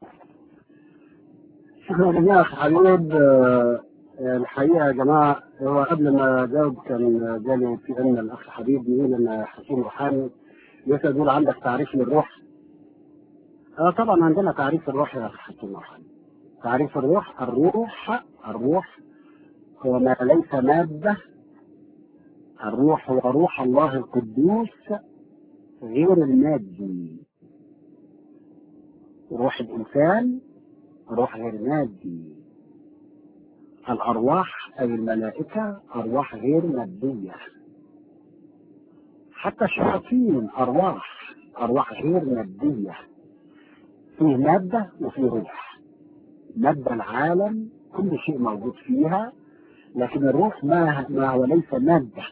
شكرا يا اخ حبيب آه، الحقيقه يا جماعه هو قبل ما اجاوب كان جالي في ان الاخ حبيب بيقول ان حكيم روحاني يسأل يقول عندك تعريف للروح اه طبعا عندنا تعريف الروح يا اخ حكيم روحاني تعريف الروح الروح الروح هو ما ليس ماده الروح هو روح الله القدوس غير المادي روح الانسان روح غير مادي الأرواح أي الملائكة أرواح غير مادية حتى الشياطين أرواح أرواح غير مادية فيه مادة وفيه روح مادة العالم كل شيء موجود فيها لكن الروح ما ما هو ليس مادة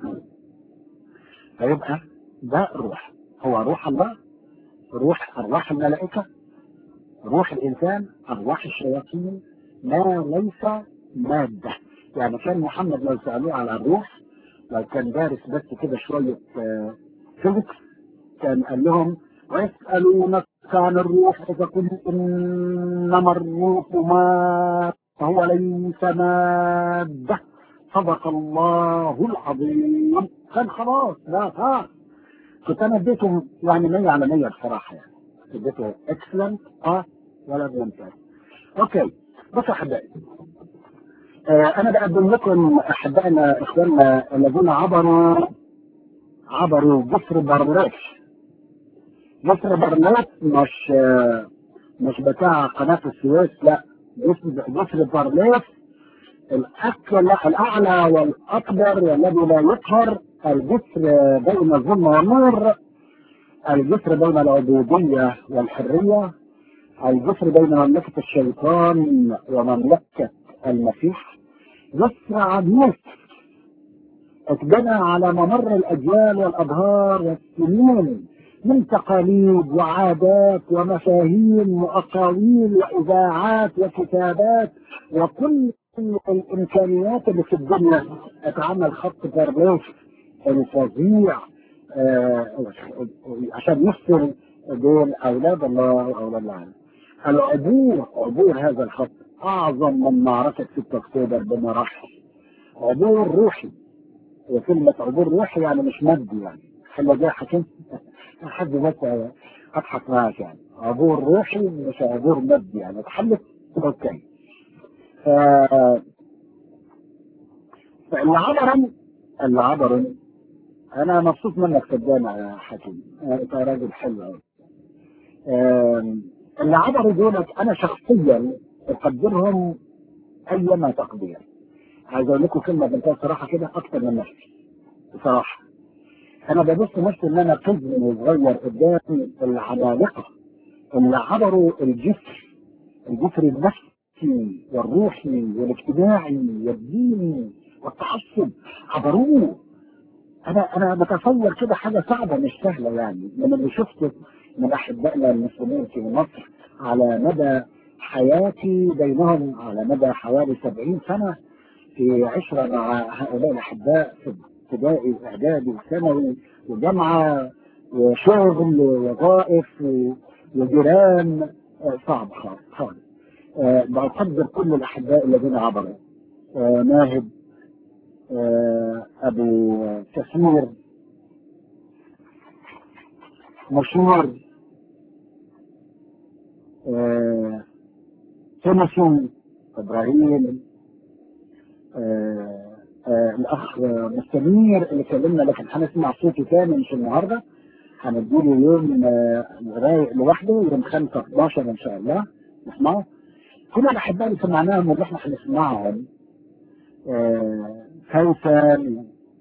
فيبقى ده الروح هو روح الله روح أرواح الملائكة روح الإنسان أرواح الشياطين ما ليس مادة يعني كان محمد لو سألوه على الروح لو كان دارس بس كده شوية فيزيكس كان قال لهم ويسألونك عن الروح إذا كنت إنما الروح ما هو ليس مادة صدق الله العظيم كان خلاص لا ها كنت أنا اديته يعني 100 على 100 بصراحة يعني اديته اكسلنت اه ولا ممتاز اوكي بصوا يا احبائي آه انا بقدم لكم احبائنا اخواننا الذين عبروا عبروا جسر برناس جسر برناس مش آه مش بتاع قناة السويس لا جسر جسر برناس الأكل الأعلى والأكبر والذي لا يقهر الجسر بين الظلم والنور الجسر بين العبودية والحرية الجسر بين مملكة الشيطان ومملكة المسيح جسر عميق اتبنى على ممر الأجيال والأدهار والسنين من تقاليد وعادات ومفاهيم وأقاويل وإذاعات وكتابات وكل الإمكانيات اللي في الدنيا اتعمل خط برلوف الفظيع آه عشان يفصل بين أولاد الله وأولاد العالم العبور عبور هذا الخط أعظم من معركة 6 أكتوبر بمراحل عبور روحي وكلمة عبور روحي يعني مش مادي يعني خلي ده حكيم حد بس أضحك معاك يعني عبور روحي مش عبور مادي يعني تحلت اوكي ف فاللي عبرا اللي عبرا انا مبسوط منك صدقني يا حكيم انت راجل حلو قوي اللي عبروا دولت انا شخصيا اقدرهم ايما تقدير عايز اقول لكم كلمه بنتها صراحه كده اكتر من نفسي بصراحه انا ببص نفسي ان انا طفل صغير قدام العمالقه اللي عبروا الجسر الجسر النفسي والروحي والاجتماعي والديني والتعصب عبروه انا انا بتصور كده حاجه صعبه مش سهله يعني من اللي شفته من احبائنا المسلمين في مصر على مدى حياتي بينهم على مدى حوالي 70 سنه في عشره مع هؤلاء الاحباء في ابتدائي واعدادي وثانوي وجامعه وشغل ووظائف وجيران صعب خالص خالص بقدر كل الاحباء الذين عبروا ماهد ابو كثير مشهور سمسون ابراهيم آه آه الاخ مستنير اللي كلمنا لكن هنسمع صوته تاني مش النهارده هنديله يوم آه رايق لوحده يوم 5 11 ان شاء الله نسمعه كل الاحباء اللي سمعناهم واللي احنا هنسمعهم فيصل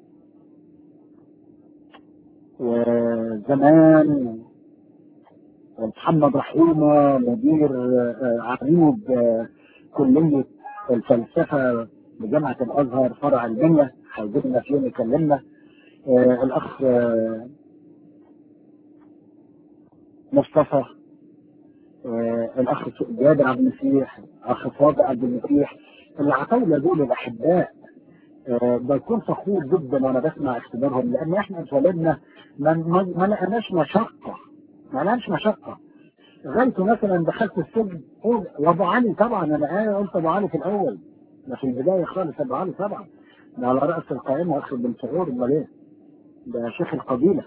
وزمان محمد رحومة مدير عميد كلية الفلسفة بجامعة الأزهر فرع المنيا هيجيبنا في يوم يكلمنا الأخ مصطفى الأخ جابر عبد المسيح أخ فاضل عبد المسيح العتاولة دول الأحباء بكون فخور جدا وانا بسمع اختبارهم لان احنا اتولدنا ما, ما لقناش مشقه ما لقناش مشقه غايته مثلا دخلت السجن قول وابو علي طبعا انا آه قلت ابو علي في الاول ده في البدايه خالص ابو علي طبعا ده على راس القائمه اخذ بن سعود امال ايه؟ ده شيخ القبيله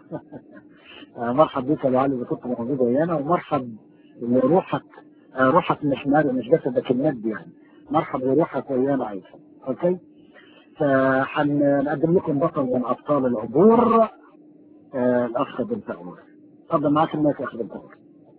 مرحب بك يا ابو علي اذا كنت موجود ويانا ومرحب بروحك روحك مش مالي مش جسدك المادي يعني مرحب بروحك ويانا ايضا اوكي فهنقدم لكم بطل من ابطال العبور آه الاخ بن سعود اتفضل معاك المايك يا اخ بن سعود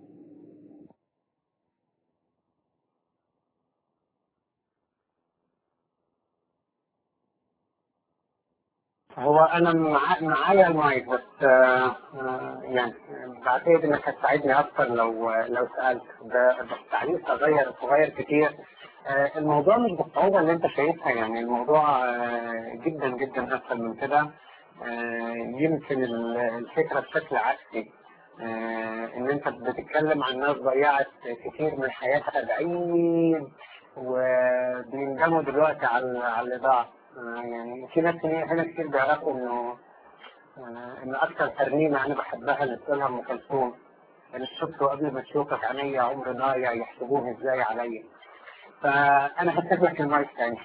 هو انا مع- معايا المايك بس آه، آه، يعني بعتقد انك هتساعدني اكتر لو لو سالت ده ده تعليق صغير صغير كتير آه، الموضوع مش بالصعوبه اللي انت شايفها يعني الموضوع آه، جدا جدا اسهل من كده آه، يمكن ال- الفكره بشكل عكسي آه، ان انت بتتكلم عن ناس ضيعت كتير من حياتها بعيد وبيندموا دلوقتي على على اللي ضاع آه، يعني في ناس هنا هنا كتير بيعرفوا انه آه، ان اكثر ترنيمه انا بحبها اللي بتقولها ام كلثوم اللي شفته قبل ما تشوفك عينيا عمر ضايع يحسبوه ازاي عليا فانا هسيب لك المايك تاني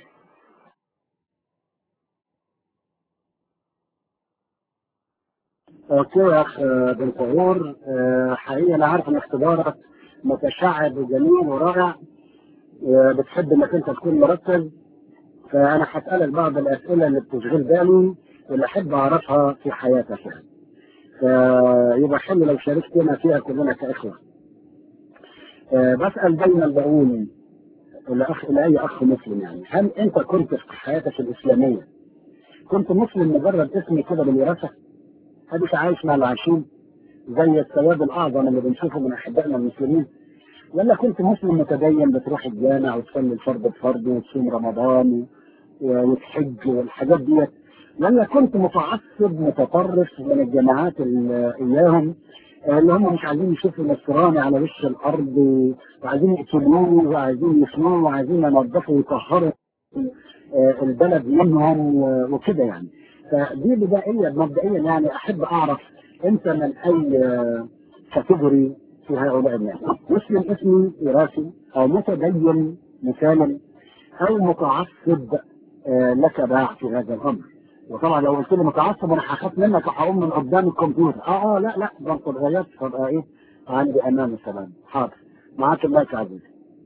اوكي يا اخ بن سعود آه، حقيقه انا عارف ان اختبارك متشعب وجميل ورائع وبتحب انك انت تكون مركز فانا هسالك بعض الاسئله اللي بتشغل بالي واللي احب اعرفها في حياتك يعني فيبقى حلو لو شاركتنا فيها كلنا كاخوه آه، بسال دايما بقول الاخ لاي اخ مسلم يعني هل انت كنت في حياتك الاسلاميه كنت مسلم مجرد اسمي كده بالوراثه؟ هديك عايش مع العايشين زي الثواب الاعظم اللي بنشوفه من احبائنا المسلمين ولا كنت مسلم متدين بتروح الجامع وتصلي الفرض بفرض وتصوم رمضان و- وتحج والحاجات ديت ولا كنت متعصب متطرف من الجماعات ال- اياهم آه، اللي هم مش عايزين يشوفوا النصراني على وش الارض وعايزين يقتلوه وعايزين يخنوه وعايزين ينظفوا ويطهروا آه، البلد منهم و- وكده يعني فدي بدائية مبدئيا يعني احب اعرف انت من اي آه، كاتيجوري في هؤلاء الناس مسلم اسمي وراثي او متدين مسالم او متعصب آه، لك باع في هذا الامر وطبعا لو قلت لي متعصب انا هخاف منك وهقوم من قدام الكمبيوتر اه اه لا لا ده انت اتغيرت فبقى ايه عندي امان وسلام حاضر معاك المايك يا عزيزي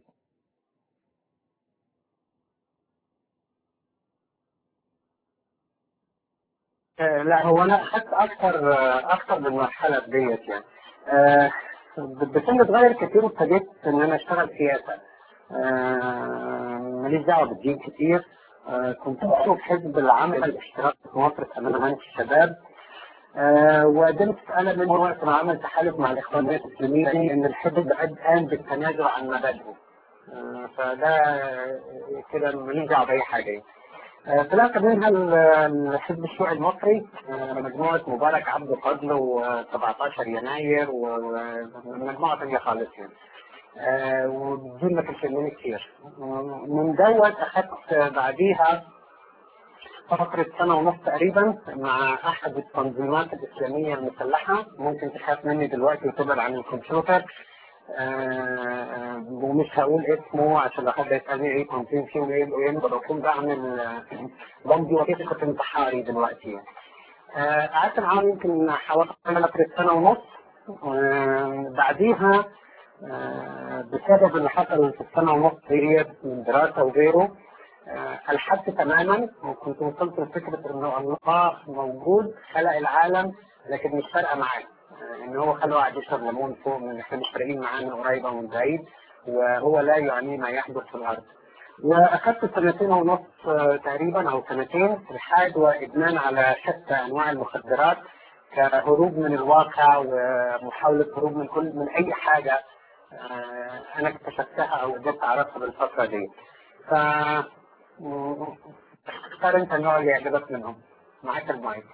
آه، لا هو انا اخذت اكثر آه، اكثر من مرحله ديت يعني آه، بسن صغير كتير ابتديت ان انا اشتغل سياسه آه، ماليش دعوه بالدين كتير آه، كنت بشوف حزب العمل الاشتراكي في مصر في امانه الشباب آه، وقدمت انا من وقت ما عمل تحالف مع الاخوان المسلمين ان الحزب قد قام بالتنازل عن مبادئه آه، فده آه، كده ماليش دعوه باي حاجه يعني. آه، طلعت منها ال- الحزب الشيوعي المصري آه، مجموعة مبارك عبد الفضل و17 يناير ومجموعة تانية خالص يعني آه، ودول ما كانش يهمني كتير من دوت أخدت بعديها فترة سنة ونص تقريبا مع أحد التنظيمات الإسلامية المسلحة ممكن تخاف مني دلوقتي وتبعد عن الكمبيوتر آه، ومش هقول اسمه عشان لو حد يسألني ايه تنظيم فيه وايه وايه بكون بعمل آه، بمضي وظيفة انتحاري دلوقتي يعني. آه، قعدت معاهم يمكن حوالي فترة سنة ونص آه، بعديها آه، بسبب اللي حصل في السنة ونص ديت من دراسة وغيره آه، ألحدت تماما وكنت وصلت لفكرة إنه الله موجود خلق العالم لكن مش فارقة معاه آه، إن هو خلقه قاعد يشرب ليمون فوق من إحنا مش فارقين معاه من قريب أو من بعيد وهو لا يعنيه ما يحدث في الأرض. واخذت سنتين ونص آه، تقريبا او سنتين في الحاد وادمان على شتى انواع المخدرات كهروب من الواقع ومحاوله هروب من كل من اي حاجه آه، انا اكتشفتها او قدرت اعرفها بالفتره دي. ف م- اختار انت النوع اللي يعجبك منهم. معاك المايك.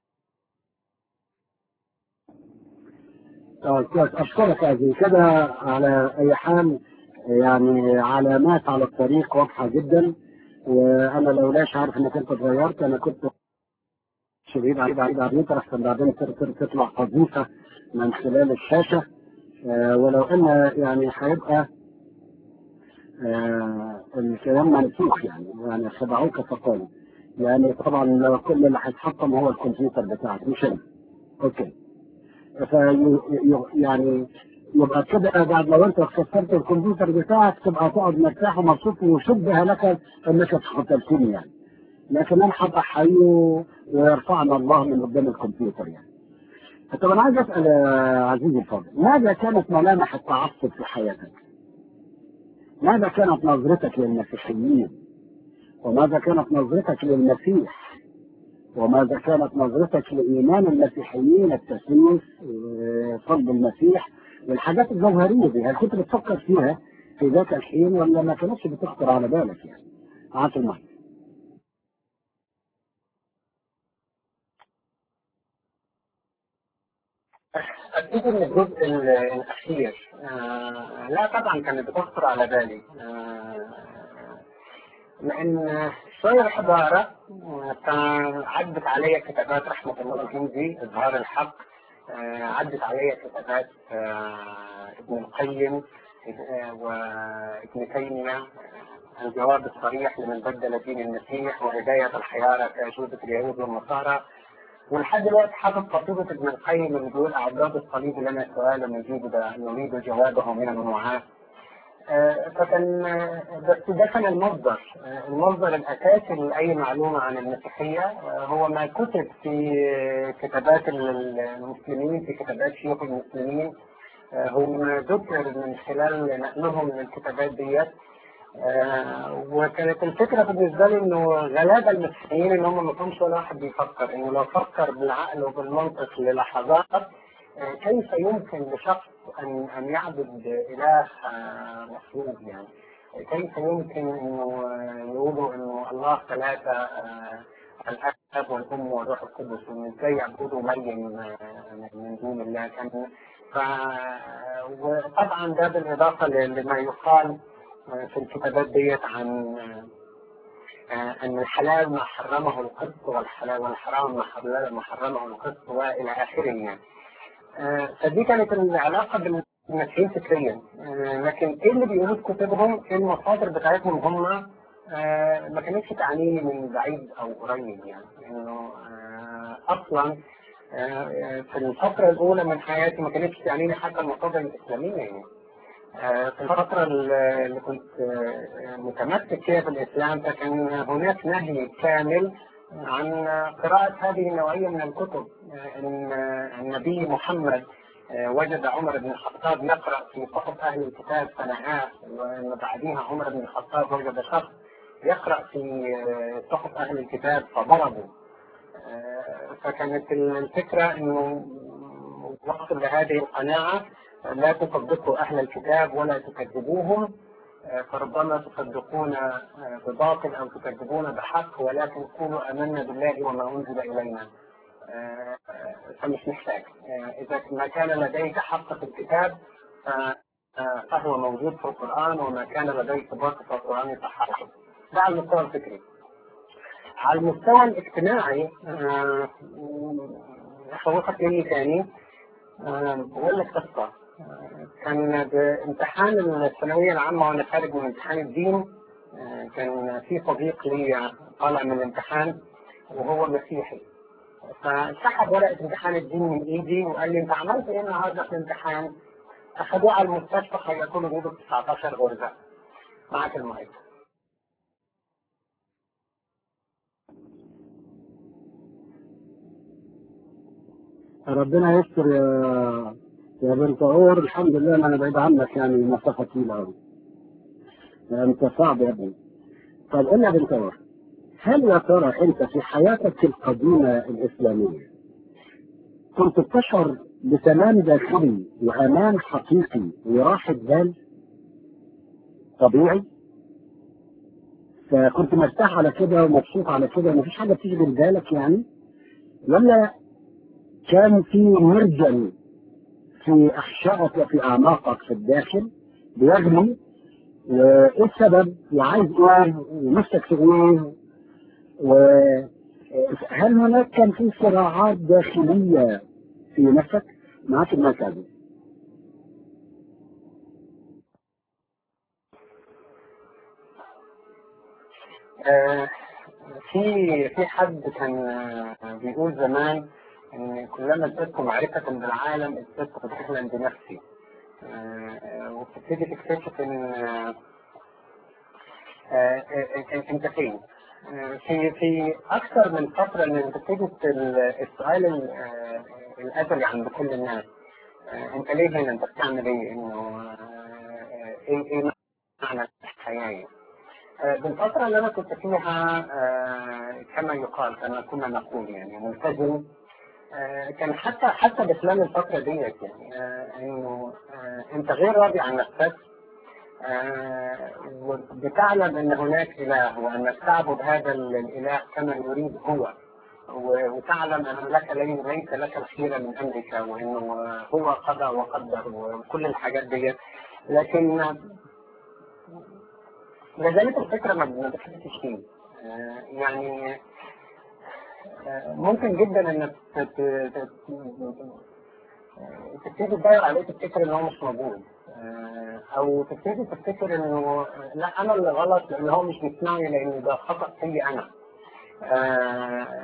اه كويس اشكرك يا عزيزي كده على اي حال يعني علامات على الطريق واضحه جدا وانا لولاش عارف انك انت اتغيرت انا كنت شديد على بعيد على الكمبيوتر عشان بعدين تر- تر- تطلع قذيفه من خلال الشاشه آه ولو ان يعني هيبقى آه الكلام منسوخ يعني يعني خدعوك فقالوا يعني طبعا لو كل اللي هيتحطم هو الكمبيوتر بتاعك مش انا اوكي في يعني يبقى كده بعد لو انت كسرت الكمبيوتر بتاعك تبقى تقعد مرتاح ومبسوط وشبه لك انك قتلتني يعني لكن انا هبقى حي ويرفعنا الله من قدام الكمبيوتر يعني طب انا عايز اسال يا عزيزي الفاضل ماذا كانت ملامح التعصب في حياتك؟ ماذا كانت نظرتك للمسيحيين؟ وماذا كانت نظرتك للمسيح؟ وماذا كانت نظرتك لإيمان المسيحيين التسليس صلب المسيح والحاجات الجوهرية دي هل كنت بتفكر فيها في ذاك الحين ولا ما كانتش بتخطر على بالك يعني؟ عاطل المايك أكيد إن الجزء الأخير آه لا طبعا كانت بتخطر على بالي آه لأن شوية الحضارة كان عدت علي كتابات رحمة الله الهندي إظهار الحق آه عدت علي كتابات ابن القيم وابن تيمية الجواب الصريح لمن بدل دين المسيح وهداية الحيارى في أجوبة اليهود والنصارى ولحد دلوقتي حاطط قصيدة ابن القيم اللي بيقول أعداد الصليب لنا سؤال نجيب نريد جوابه من النوعات. آه فكان بس ده كان المصدر آه المصدر الأساسي لأي معلومة عن المسيحية آه هو ما كتب في كتابات المسلمين في كتابات شيوخ المسلمين هو ما ذكر من خلال نقلهم للكتابات ديت آه وكانت الفكره بالنسبه لي انه غلابه المسيحيين ان هم ما كانش ولا واحد بيفكر انه لو فكر بالعقل وبالمنطق للحظات آه كيف يمكن لشخص ان ان يعبد اله آه مفروض يعني كيف يمكن انه يقولوا انه الله ثلاثه الاب والام والروح القدس وان ازاي يعبدوا مريم من دون الله كان ف وطبعا ده بالاضافه لما يقال في الكتابات ديت عن ان الحلال ما حرمه القسط والحلال والحرام ما حرمه القسط والى اخره يعني. فدي كانت العلاقه بالمسيحيين فكريا لكن ايه اللي بيقولوا في كتبهم المصادر بتاعتهم هم ما كانتش تعنيني من بعيد او قريب يعني انه اصلا في الفترة الأولى من حياتي ما كانتش تعنيني حتى المصادر الإسلامية يعني. في الفترة اللي كنت متمسك فيها في الإسلام فكان هناك نهي كامل عن قراءة هذه النوعية من الكتب إن النبي محمد وجد عمر بن الخطاب يقرأ في صحف أهل الكتاب فنهاه وأن بعدها عمر بن الخطاب وجد شخص يقرأ في صحف أهل الكتاب فضربه فكانت الفكرة أنه وصل لهذه القناعة لا تصدقوا أهل الكتاب ولا تكذبوهم فربما تصدقون بباطل أو تكذبون بحق ولكن قولوا آمنا بالله وما أنزل إلينا فمش محتاج إذا ما كان لديك حق في الكتاب فهو موجود في القرآن وما كان لديك باطل في القرآن فحق ده على المستوى الفكري على المستوى الاجتماعي أخوفك مني تاني بقول لك قصة كان بامتحان الثانوية العامة وأنا خارج من امتحان الدين كان في صديق لي طالع من الامتحان وهو مسيحي فسحب ورقة امتحان الدين من إيدي وقال لي أنت عملت إيه النهارده في الامتحان؟ أخدوه على المستشفى خيطوا له جوده 19 غرزة معاك المايك ربنا يستر يا يا بنت عور الحمد لله انا بعيد عنك يعني مسافه طويله قوي انت صعب يا ابني طب قول يا بنت عور هل يا ترى انت في حياتك القديمه الاسلاميه كنت تشعر بسلام داخلي وامان حقيقي وراحه بال طبيعي فكنت مرتاح على كده ومبسوط على كده ومفيش حاجه بتيجي من بالك يعني ولا كان في مرجل في احشائك وفي اعماقك في الداخل بيغلي وايه السبب وعايز ايه ونفسك في ايه وهل هناك كان في صراعات داخليه في نفسك معاك المركز آه، في في حد كان آه، بيقول زمان ان كلما ازددت معرفة بالعالم ازددت جهلا بنفسي آه، وبتبتدي تكتشف ان آه، آه، آه، انت فين آه، في في اكثر من فتره من بتبتدي السؤال ال- آه، الازلي عند كل الناس آه، انت ليه هنا انت بتعمل ايه انه آه، ايه ايه معنى الحياه يعني؟ آه، بالفتره اللي انا كنت فيها آه، كما يقال كما كنا نقول يعني ملتزم آه، كان حتى حتى بخلال الفتره ديت يعني آه، انه آه، انت غير راضي عن نفسك آه، وبتعلم ان هناك اله وانك تعبد هذا الاله كما يريد هو و- وتعلم ان لك لي- ليس لك الخير من امرك وانه هو قضى وقدر وكل الحاجات دي لكن لذلك الفكره ما ما بتحسش فيه آه، يعني آه، ممكن جدا انك تت- تت- تبتدي تدور عليه تفتكر ان هو مش موجود آه، او تبتدي تفتكر انه لا انا اللي غلط لان هو مش بيسمعني لان ده خطا فيي انا آه،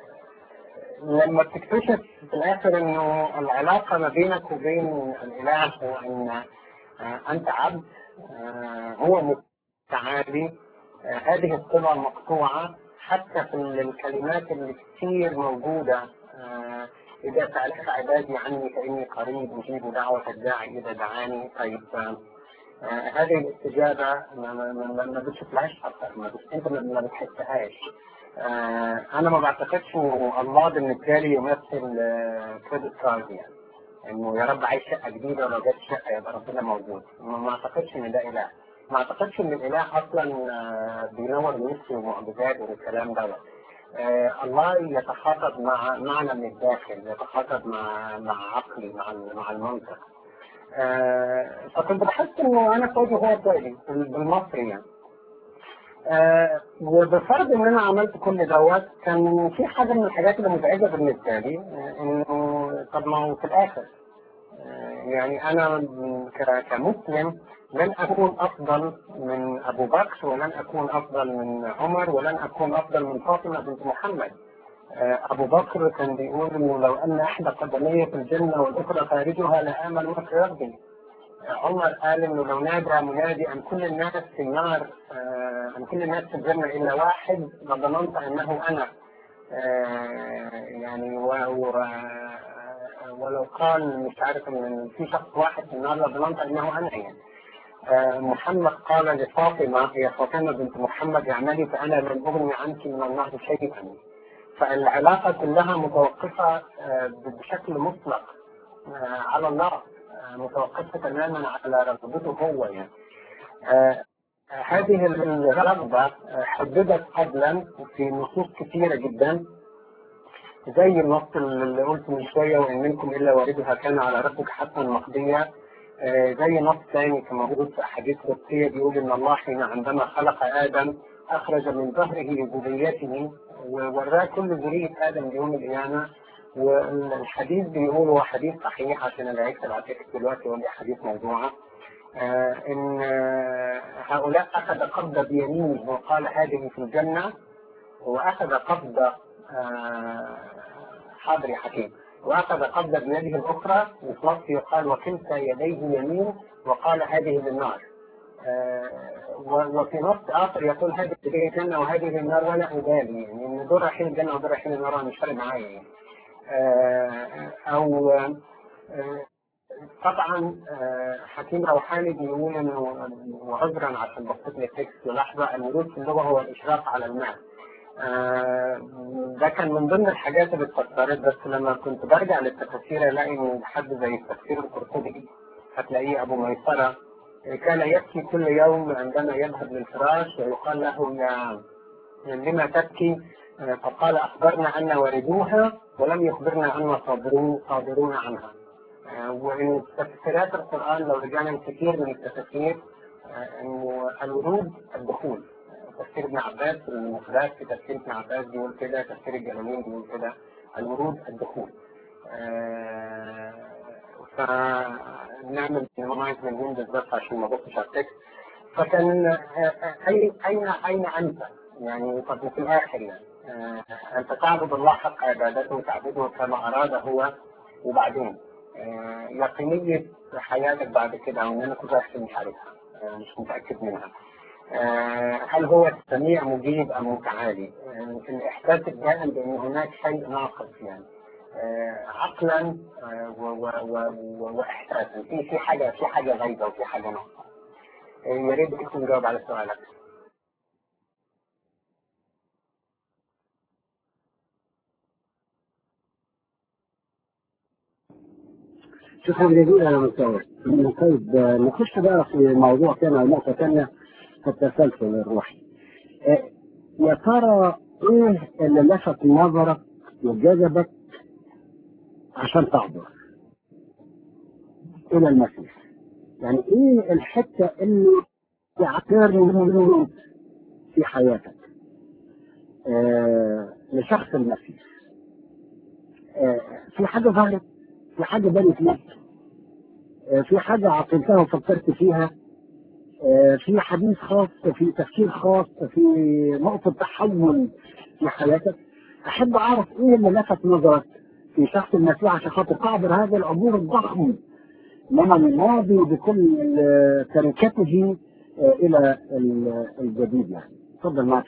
لما بتكتشف في الاخر انه العلاقه ما بينك وبين الاله هو ان آه، انت عبد آه، هو متعالي آه، هذه الصله المقطوعه حتى في الكلمات اللي كتير موجوده آه، إذا سألك عبادي عني فإني قريب أجيب دعوة الداعي إذا دعاني طيب آه، آه، هذه الاستجابة ما, ما, ما, ما بتشوفلهاش حتى ما بت- أنت ما, ما بتحسهاش آه، أنا ما بعتقدش إنه الله بالنسبة لي يمثل كريدت كارد يعني إنه يا رب عايز شقة جديدة ولو جت شقة يبقى ربنا موجود ما ما أعتقدش إن ده إله ما أعتقدش إن الإله أصلا آه، بينور نفسه ومعجزات والكلام دوت آه، الله يتخاطب مع معنا من الداخل يتخاطب مع مع عقلي مع ال- مع المنطق آه، فكنت بحس انه انا صوتي هو صوتي بالمصري يعني آه، وبفرض ان انا عملت كل دوت كان في حاجه من الحاجات اللي مزعجه بالنسبه لي آه، انه طب ما هو في الاخر آه، يعني انا ك- كمسلم لن اكون افضل من ابو بكر ولن اكون افضل من عمر ولن اكون افضل من فاطمه بنت محمد آه، ابو بكر كان بيقول انه لو ان احدى قدمي في الجنه والاخرى خارجها لامن في ربي آه، عمر قال انه لو نادى منادي ان كل الناس في النار آه، ان كل الناس في الجنه الا واحد لظننت انه انا آه، يعني و و ولو قال مش عارف ان في شخص واحد في النار لظننت انه انا يعني آه، محمد قال لفاطمه يا فاطمه بنت محمد اعملي فانا لن اغني عنك من الله شيئا فالعلاقه كلها متوقفه آه، بشكل مطلق آه، على الله آه، متوقفه تماما على رغبته هو يعني آه، هذه الرغبه آه، حددت قبلا في نصوص كثيره جدا زي النص اللي قلت من شويه وان منكم الا واردها كان على ربك حتما مقضيا آه، زي نص ثاني كما موجود في احاديث قدسيه بيقول ان الله حين عندما خلق ادم اخرج من ظهره ذريته ووراه كل ذريه ادم يوم القيامه والحديث بيقول هو حديث صحيح عشان انا عرفت العتيق دلوقتي ولا حديث موضوعه آه، ان آه، هؤلاء اخذ قبضه بيمينه وقال هذه في الجنه واخذ قبضه آه، حاضر يا حكيم واخذ قبضه بيده الاخرى وفي نص يقال وكلتا يديه يمين وقال هذه للنار آه، و- وفي نص اخر يقول هذه الجنه وهذه للنار ولا ابالي يعني ان دول رايحين الجنه ودول رايحين النار أنا مش فارق معايا يعني آه، او آه، طبعا آه، حكيم روحاني بيقول انه وعذرا عشان بسيط لي التكست لحظه الورود في اللغه هو الاشراف على الماء. آه، ده كان من ضمن الحاجات اللي اتفسرت بس لما كنت برجع للتفاسير الاقي ان حد زي التفسير القرطبي هتلاقيه ابو ميسره كان يبكي كل يوم عندما يذهب للفراش ويقال له يا لما تبكي آه، فقال اخبرنا ان وردوها ولم يخبرنا ان صادرون صادرون عنها. آه، وان تفسيرات القران لو رجعنا لكثير من التفاسير آه، انه الورود الدخول آه، تفسير ابن عباس المفردات في تفسير ابن عباس بيقول كده تفسير الجلالين بيقول كده الورود الدخول آه، فنعمل نمايز من ويندوز بس عشان ما ابصش على التكست فكان آه، آه، اين اين اين انت؟ يعني طب في الاخر يعني آه انت تعبد الله حق عبادته وتعبده كما اراد هو وبعدين آه يقينية حياتك بعد كده او ان انا كنت احسن مش عارفها آه مش متاكد منها آه هل هو السميع مجيب ام متعالي؟ آه الاحساس الدائم بان هناك شيء ناقص يعني آه عقلا واحساسا في في حاجه في حاجه غايبه وفي حاجه ناقصه. يا ريت كنت نجاوب على سؤالك. شكرا جزيلا يا مستوى طيب نخش بقى في موضوع ثاني او نقطه ثانيه في التسلسل الروحي. يا ترى ايه اللي لفت نظرك وجذبك عشان تعبر الى المسيح؟ يعني ايه الحته اللي تعتبر في حياتك آه لشخص المسيح؟ آه في حاجه ظهرت في حاجة بنت لك في حاجة عقلتها وفكرت فيها في حديث خاص في تفكير خاص في نقطة تحول في حياتك أحب أعرف إيه اللي لفت نظرك في شخص المسيح عشان خاطر تعبر هذا العبور الضخم من الماضي بكل تركته إلى الجديد يعني تفضل معك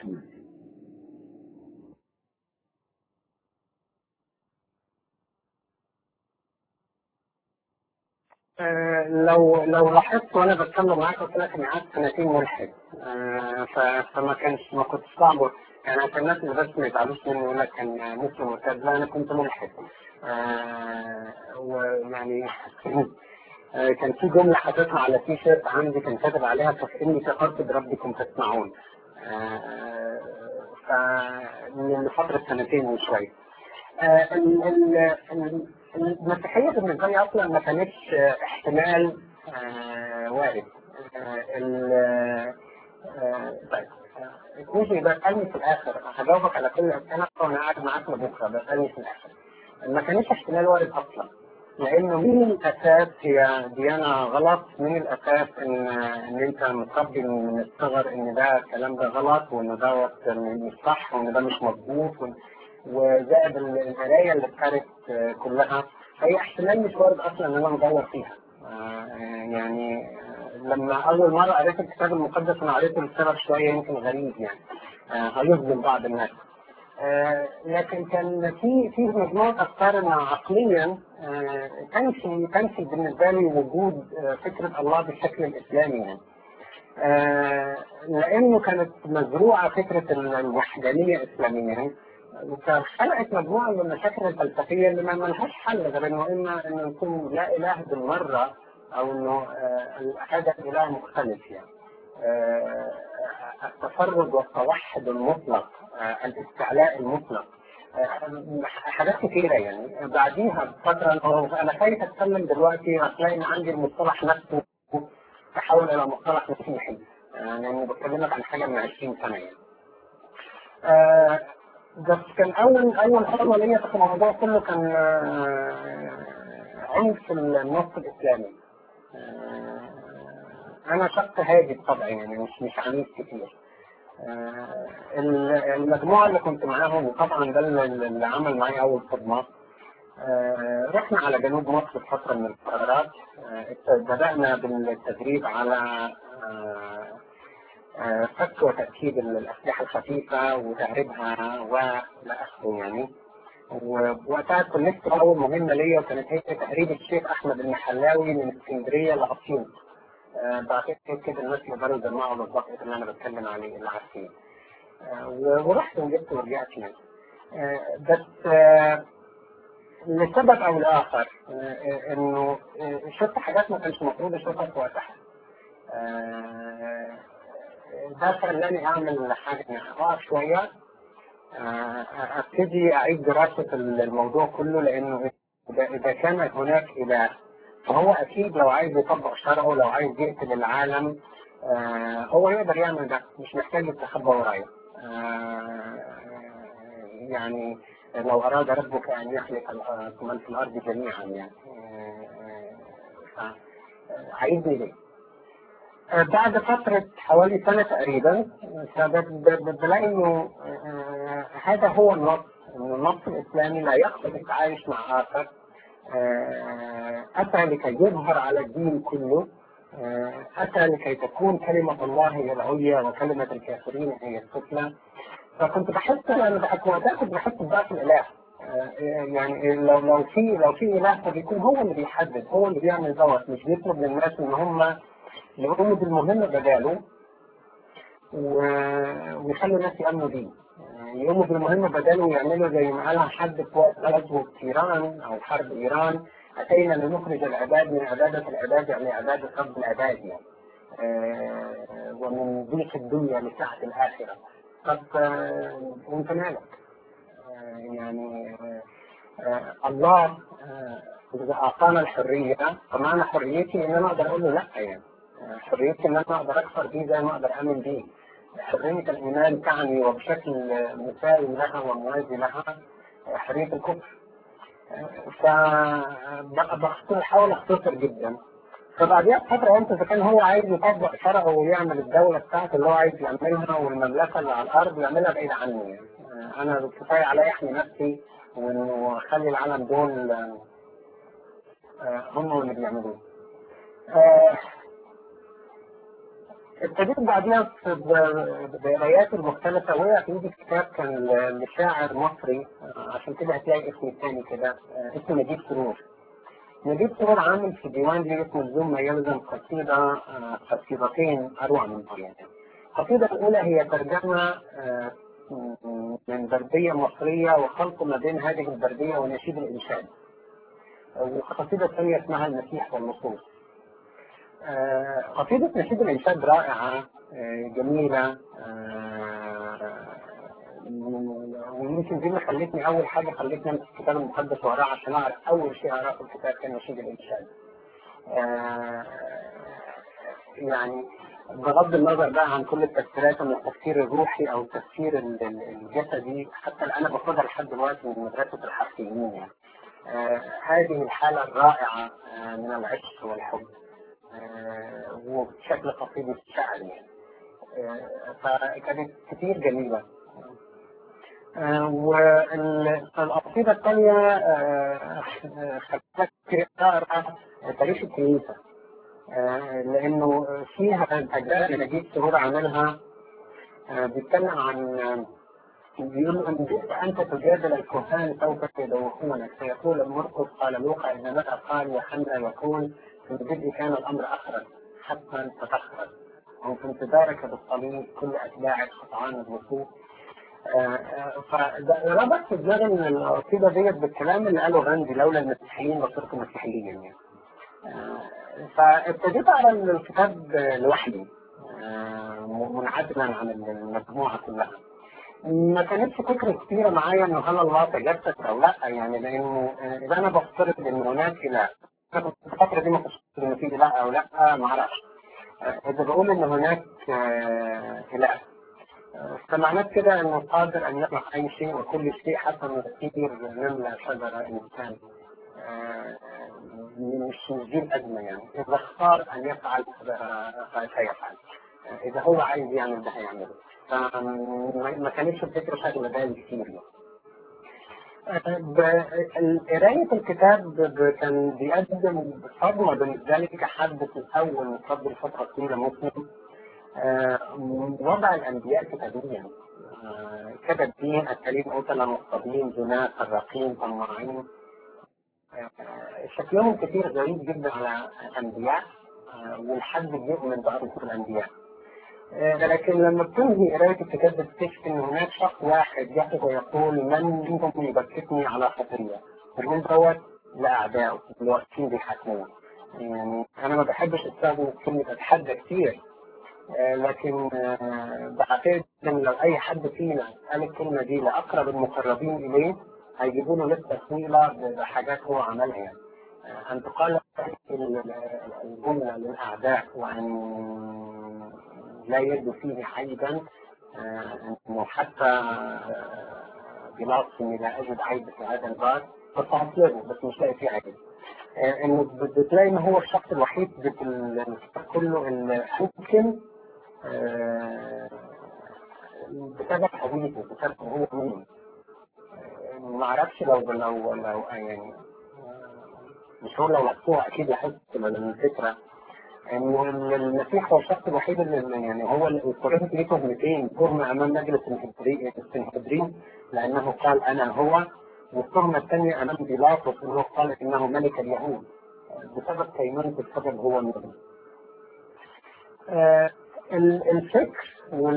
آه لو لو لاحظت وانا بتكلم معاك قلت لك اني قعدت سنتين ملحد آه فما كانش ما كنتش صعب يعني عشان الناس اللي بس ما يزعلوش مني يقول لك كان مسلم مرتد لا انا كنت ملحد آه ويعني كان في جمله حاططها على تي شيرت عندي كان كاتب عليها فاني كفرت بربكم تسمعون فمن فتره سنتين وشويه المسيحية بالنسبة لي أصلا ما كانتش احتمال آه وارد آه طيب كوشي بسألني في الآخر هجاوبك على كل الأسئلة وأنا قاعد معاك لبكرة بسألني في الآخر ما كانتش احتمال وارد أصلا لأنه من الأساس هي ديانة غلط من الأساس إن إن أنت متربي من الصغر إن ده الكلام ده غلط وإن دوت مش صح وإن ده مش مظبوط وزائد القرايه اللي كانت كلها هي احتمال مش وارد اصلا ان انا مدور فيها يعني لما اول مره قريت الكتاب المقدس انا قريته لسبب شويه يمكن غريب يعني هيظلم بعض الناس لكن كان في في مجموعه افكار عقليا تنفي تنفي بالنسبه لي وجود فكره الله بالشكل الاسلامي يعني لانه كانت مزروعه فكره الوحدانيه اسلاميا فخلقت مجموعه من المشاكل الفلسفيه اللي ما لهاش حل غير انه اما انه يكون لا اله بالمره او انه هذا اله مختلف يعني التفرد والتوحد المطلق الاستعلاء المطلق حاجات كثيرة يعني بعديها بفترة أنا خايف أتكلم دلوقتي هتلاقي إن عندي المصطلح نفسه تحول إلى مصطلح مسيحي لأني بكلمك عن حاجة من 20 سنة يعني. بس كان اول اول خطوه ليا في الموضوع كله كان عنف النص الاسلامي انا شخص هادي بطبعي يعني مش مش عنيف كتير المجموعه اللي كنت معاهم وطبعا ده اللي عمل معايا اول صدمه رحنا على جنوب مصر في فتره من الفترات بدانا بالتدريب على فك وتأكيد الأسلحة الخفيفة وتهريبها ولا آخره يعني ووقتها كلفت أول مهمة ليا وكانت هي تهريب الشيخ أحمد المحلاوي من اسكندرية لأسيوط بعد كده الناس يقدروا يجمعوا بالضبط اللي أنا بتكلم عليه اللي عارفين ورحت وجبت ورجعت يعني بس لسبب أو لآخر إنه شفت حاجات ما كانش المفروض أشوفها في وقتها ده خلاني اعمل حاجه اقف شويه ابتدي اعيد دراسه الموضوع كله لانه اذا كان هناك اله فهو اكيد لو عايز يطبق شرعه لو عايز يقتل العالم هو يقدر يعمل ده مش محتاج يستخبى ورايا يعني لو اراد ربك ان يخلق من في الارض جميعا يعني عايزني ليه؟ بعد فترة حوالي سنة تقريبا بلاقي انه هذا هو النص ان النص الاسلامي لا يقبل التعايش مع اخر اتى لكي يظهر على الدين كله اتى لكي تكون كلمة الله هي العليا وكلمة الكافرين هي السفلى فكنت بحس انا كنت كنت بحس بضعف الاله يعني لو لو في لو في اله فبيكون هو اللي بيحدد هو اللي بيعمل دوت مش بيطلب للناس ان هم يقوموا بالمهمة بداله ويخلوا الناس يأمنوا بيه يقوموا بالمهمة بداله ويعملوا زي ما قالها حد في وقت غزوة إيران أو حرب إيران أتينا لنخرج العباد من عبادة العباد يعني عبادة رب العباد يعني ومن ضيق الدنيا لسعة الآخرة طب وأنت مالك؟ يعني الله إذا أعطانا الحرية فمعنى حريتي إن أنا أقدر أقول له لأ يعني حريتي ان انا اقدر اكفر بيه زي ما اقدر امن بيه حرية الايمان تعني وبشكل مساوي لها وموازي لها حرية الكفر فبحاول اختصر جدا فبعديها بفترة قلت اذا كان هو عايز يطبق شرعه ويعمل الدولة بتاعته اللي هو عايز يعملها والمملكة اللي على الارض يعملها بعيد عني يعني. انا كفاية عليا احمي نفسي واخلي العالم دول هم اللي بيعملوه ابتديت بعديها بقراياتي المختلفة وقع في ايدي كتاب كان لشاعر مصري عشان كده هتلاقي اسمي الثاني كده اسمه نجيب سرور. نجيب سرور عامل في ديوان لي اسمه الزوم ما يلزم قصيدة قصيدتين أروع من بعض. القصيدة الأولى هي ترجمة من بردية مصرية وخلط ما بين هذه البردية ونشيد الإنشاد. والقصيدة الثانية اسمها المسيح والنصوص. قصيدة نشيد الإنشاد رائعة جميلة ويمكن دي اللي خلتني أول حاجة خلتني أمسك الكتاب المقدس وأقراه عشان أعرف أول شيء أقراه في الكتاب كان نشيد الإنشاد. يعني بغض النظر بقى عن كل التفسيرات من التفسير الروحي أو التفسير الجسدي حتى الآن باخدها لحد دلوقتي من مدرسة الحرفيين يعني. هذه الحالة الرائعة من العشق والحب. آه وبشكل قصيدة شعري آه فكانت كتير جميلة آه والقصيدة الثانية خلتك أقرأ تاريخ الكنيسة لأنه فيها الأجزاء اللي نجيب سرور عاملها بيتكلم عن بيقول ان جئت انت تجادل الكهان سوف يدوخونك فيقول مرقس قال لوقا ان متى قال يوحنا يكون في البدء كان الامر اخرا حتما تتخرج وفي انتظارك بالصليب كل اتباعك خطعان الوقوف فربط في دماغي ان القصيده ديت بالكلام اللي قاله غاندي لولا المسيحيين لصرت مسيحيا يعني فابتديت اقرا الكتاب لوحدي منعزلا عن المجموعه كلها ما كانتش فكرة كتيرة معايا انه هل الله تجسد او لا يعني لانه اذا انا بفترض ان هناك اله الفترة دي ما كنتش ان في اله او لا ما اعرفش اذا بقول ان هناك اله فمعنات كده انه قادر ان يخلق اي شيء وكل شيء حتى من كثير نملة شجرة انسان مش مش دي الازمة يعني اذا اختار ان يفعل فيفعل اذا هو عايز يعمل ده هيعمله فما كانتش الفكرة شكل بالي كتير قراية الكتاب كان بيقدم صدمة بالنسبة لي كحد في الأول مقدر فترة طويلة مسلم وضع الأنبياء كتابيا كتابين أكلين قتلة مصطبين زناة سراقين طماعين شكلهم كتير غريب جدا على الأنبياء والحد بيؤمن بأرض الأنبياء لكن لما بتنهي قراية الكتاب بتكتشف إن هناك شخص واحد يقف ويقول من منكم يبكتني على خطية ومن دوت لأعدائه اللي واقفين بيحاكموه يعني أنا ما بحبش أستخدم كلمة أتحدى كتير لكن بعتقد إن لو أي حد فينا قال الكلمة دي لأقرب المقربين إليه هيجيبوا له لسه طويلة بحاجات هو عملها يعني أن تقال الجملة للأعداء وأن لا يجد فيه عيبا انه حتى بلفظ اني لا اجد عيب في هذا الباب بس هطلبه بس مش لاقي فيه عيب آه، انه بتلاقي ان هو الشخص الوحيد في الكتاب كله اللي ممكن آه، بسبب هويته بسبب هو مين آه، ما اعرفش لو لو لو يعني مش هو لو لقوه اكيد يحس من الفكره انه المسيح هو الشخص الوحيد اللي يعني هو اللي القرآن ليه تهمتين تهمة امام مجلس السنهدرين لانه قال انا هو والتهمة الثانية امام بيلاطس انه قال انه ملك اليهود بسبب كيمنة السبب هو النبي. آه الفكر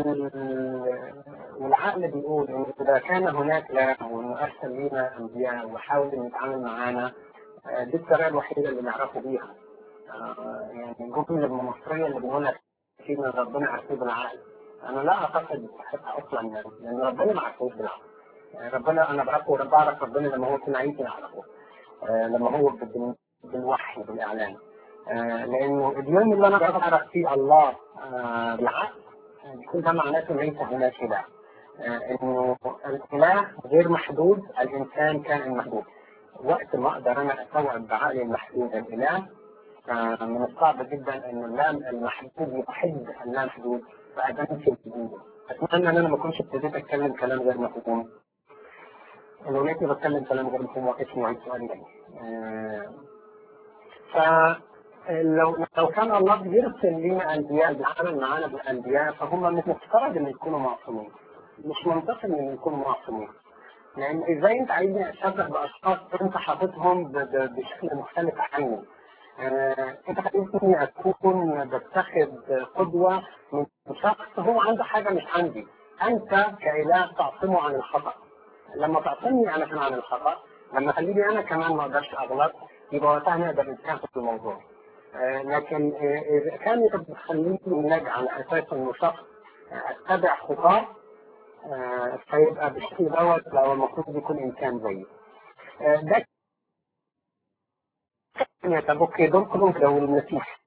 والعقل بيقول ان اذا كان هناك لا وانه ارسل لنا انبياء وحاول انه يتعامل معانا آه دي الطريقة الوحيدة اللي نعرفه بيها. آه يعني الجملة المصرية اللي بنقولها كتير من ربنا عارفين بالعقل أنا لا أعتقد صحتها أصلا لأن ربنا ما عرفوش بالعقل يعني ربنا أنا بعرفه ورب أعرف ربنا لما هو كان عايز أعرفه آه لما هو بالوحي بالإعلان آه لأنه اليوم اللي أنا أعرف فيه الله آه بالعقل يكون ده معناته ليس هناك إله آه إنه الإله غير محدود الإنسان كان المحدود وقت ما أقدر أنا أستوعب بعقلي المحدود الإله من الصعب جدا ان اللام المحدود يحد اللام محدود فأدام في وجوده اتمنى ان انا ما اكونش ابتديت اتكلم كلام غير مفهوم لو لقيتني بتكلم كلام غير مفهوم وقفني وعيد سؤال تاني فلو لو كان الله بيرسل لنا انبياء بيتعامل معانا بالانبياء فهم مش مفترض ان يكونوا معصومين مش منطقي ان يكونوا معصومين لان ازاي انت عايزني اشبه باشخاص انت حاططهم بشكل مختلف عني انت عايزني اكون بتخذ قدوه من شخص هو عنده حاجه مش عندي انت كاله تعصمه عن الخطا لما تعصمني انا كمان عن الخطا لما خليني انا كمان ما اقدرش اغلط يبقى وقتها نقدر نتكلم في الموضوع لكن اذا كان انت بتخليني ناجي على اساس انه شخص اتبع خطاه فيبقى بالشكل دوت لو المفروض يكون انسان زيي ده طب اوكي دول كلهم لو المسيح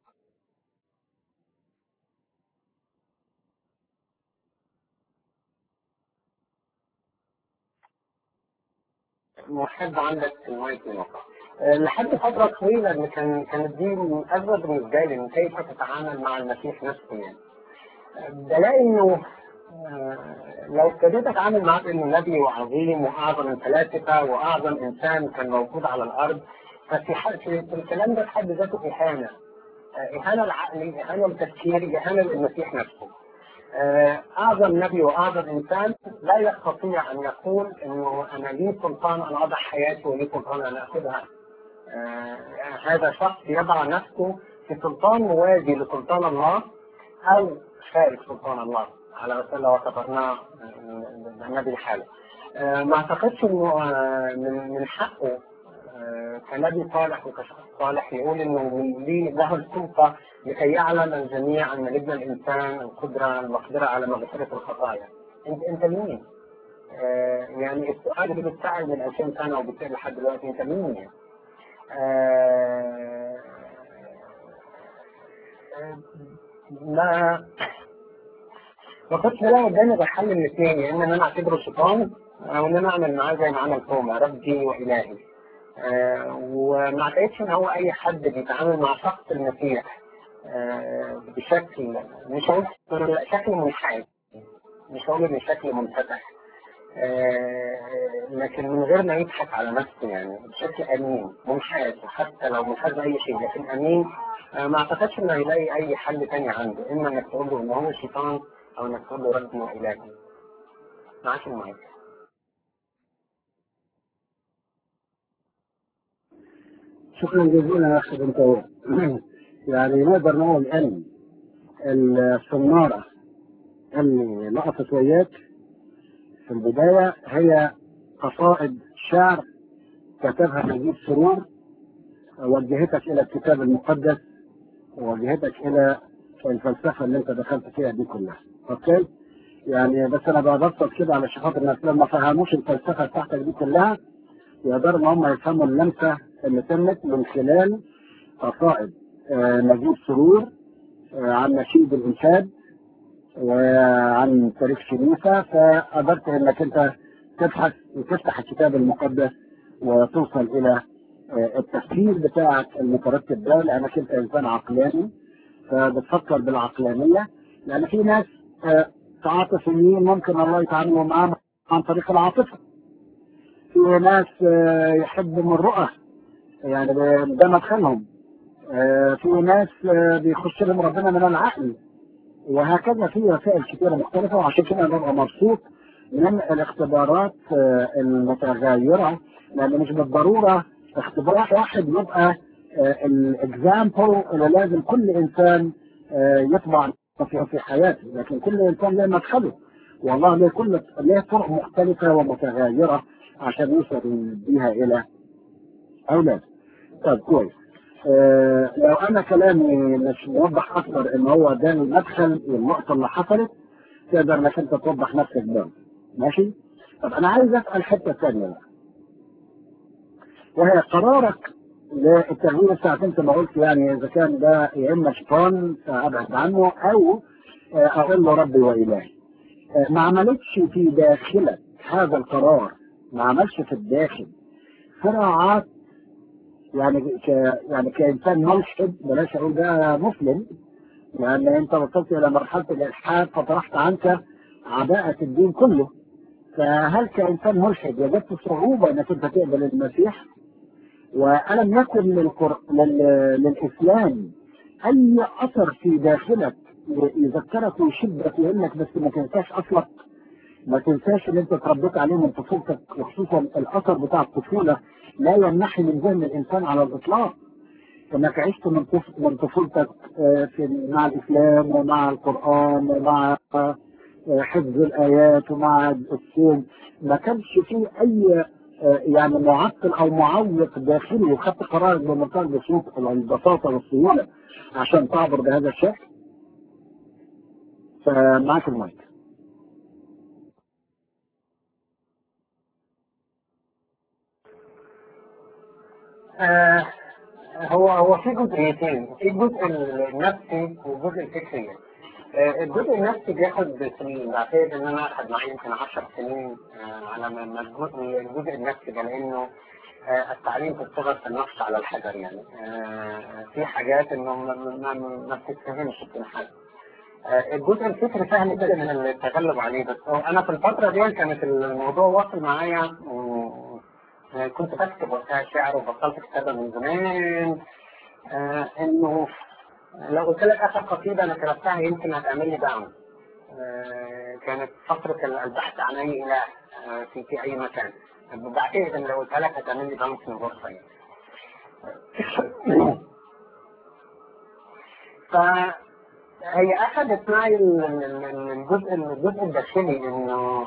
محب عندك في المايك لحد فترة طويلة إن كان كانت دي من أزمة بالنسبة لي إن كيف تتعامل مع المسيح نفسه يعني. بلاقي إنه لو ابتديت أتعامل معاه إنه نبي وعظيم وأعظم الفلاسفة وأعظم إنسان كان موجود على الأرض ففي حال في الكلام ده في حد ذاته إهانة إهانة العقل إهانة التفكير إهانة للمسيح نفسه أعظم نبي وأعظم إنسان لا يستطيع أن يقول إنه أنا لي سلطان أن أضع حياتي ولي سلطان أن أخذها هذا شخص يضع نفسه في سلطان موازي لسلطان الله أو خارج سلطان الله على مثال لو اعتبرناه النبي حاله ما اعتقدش انه من حقه كنبي صالح وكشخص صالح يقول انه لي له السلطه لكي يعلم الجميع ان لابن الانسان القدره المقدره على مغفره الخطايا. انت انت مين؟ آه يعني السؤال اللي بتسال من 2000 سنه وبتسال لحد دلوقتي انت مين يعني؟ آه ما ما كنتش بلاقي قدامي غير حل من الاثنين يا اما ان انا اعتبره شيطان او ان انا اعمل معاه زي ما عمل توما ربي والهي. آه وما اعتقدش ان هو اي حد بيتعامل مع شخص المسيح آه بشكل مش هقول شكل منحاز مش هقول ان شكل منفتح آه لكن من غير ما يضحك على نفسه يعني بشكل امين منحاز وحتى لو منحاز اي شيء لكن امين ما اعتقدش انه هيلاقي اي حل تاني عنده اما انك تقول له ان هو شيطان او انك تقول له ربي والهي معاك المايك شكرا جزيلا يا اخي بنت يعني نقدر نقول ان الصناره اللي لقطت وياك في البدايه هي قصائد شعر كتبها نجيب سرور وجهتك الى الكتاب المقدس ووجهتك الى الفلسفه اللي انت دخلت فيها دي كلها اوكي يعني بس انا ببسط كده على خاطر الناس لما فهموش الفلسفه بتاعتك دي كلها يقدروا ان هم يفهموا اللمسه اللي تمت من خلال قصائد آه نجيب سرور آه عن نشيد الانشاد وعن تاريخ كنيسه فقدرت انك انت تبحث وتفتح الكتاب المقدس وتوصل الى آه، التفكير بتاعك المترتب ده لانك انت انسان عقلاني فبتفكر بالعقلانيه لان في ناس آه، عاطفيين ممكن الله يتعاملوا معاهم عن طريق العاطفه في ناس آه، يحبوا من الرؤى يعني ده مدخلهم آه، في ناس آه، بيخش لهم ربنا من العقل وهكذا في وسائل كثيره مختلفه وعشان كده انا ببقى مبسوط من الاختبارات آه، المتغيره لان مش بالضروره اختبار واحد يبقى الاكزامبل اللي لازم كل انسان آه، يطبع في في حياته لكن كل انسان له مدخله والله له كل له طرق مختلفه ومتغيره عشان يوصل بيها الى اولاده. طيب كويس. آه، لو انا كلامي مش موضح اكثر ان هو ده المدخل والنقطه اللي حصلت تقدر انك انت توضح نفسك ده ماشي؟ طب انا عايز اسال حته ثانيه بقى. وهي قرارك للتغيير ساعة انت ما قلت يعني اذا كان ده يا اما شيطان فابعد عنه او آه، اقول له ربي والهي. آه، ما عملتش في داخلك هذا القرار ما عملش في الداخل صراعات يعني ك يعني كانسان ملحد بلاش اقول ده مسلم لان انت وصلت الى مرحله الالحاد فطرحت عنك عباءه الدين كله فهل كانسان ملحد وجدت صعوبه انك انت تقبل المسيح؟ والم يكن للقر... لل... للاسلام اي اثر في داخلك يذكرك ويشدك ويقول لك بس ما تنساش اصلك ما تنساش اللي انت اتربيت عليه من طفولتك وخصوصا الاثر بتاع الطفوله لا يمنحي من ذهن الانسان على الاطلاق انك عشت من طف... من طفولتك آه، في مع الاسلام ومع القران ومع آه، حفظ الايات ومع الصوم ما كانش فيه اي آه، يعني معطل او معوق داخلي وخدت قرارك بمنتهى البساطه البساطه والسهوله عشان تعبر بهذا الشكل فمعك المايك آه، هو هو في جزئيتين في الجزء النفسي والجزء الفكري آه، الجزء النفسي بياخد سنين بعتقد ان انا اخد معايا يمكن 10 سنين آه، على ما ما الجزء الجزء النفسي ده لانه آه، التعليم في الصغر كالنقش على الحجر يعني آه، في حاجات انه ما, ما, ما بتتفهمش بتنحل آه، الجزء الفكري سهل جدا من التغلب عليه بس هو انا في الفتره دي كانت الموضوع واصل معايا مم، آه، كنت بكتب وقتها شعر وبطلت كتابه من زمان آه، انه لو قلت لك اخر قصيده انا كتبتها يمكن هتعمل لي دعم آه، كانت فتره البحث عن اي اله آه، في في اي مكان بعتقد ان لو قلتها لك هتعمل لي دعم في الغرفه يعني فهي اخذت معي ال- ال- ال- الجزء الجزء الداخلي انه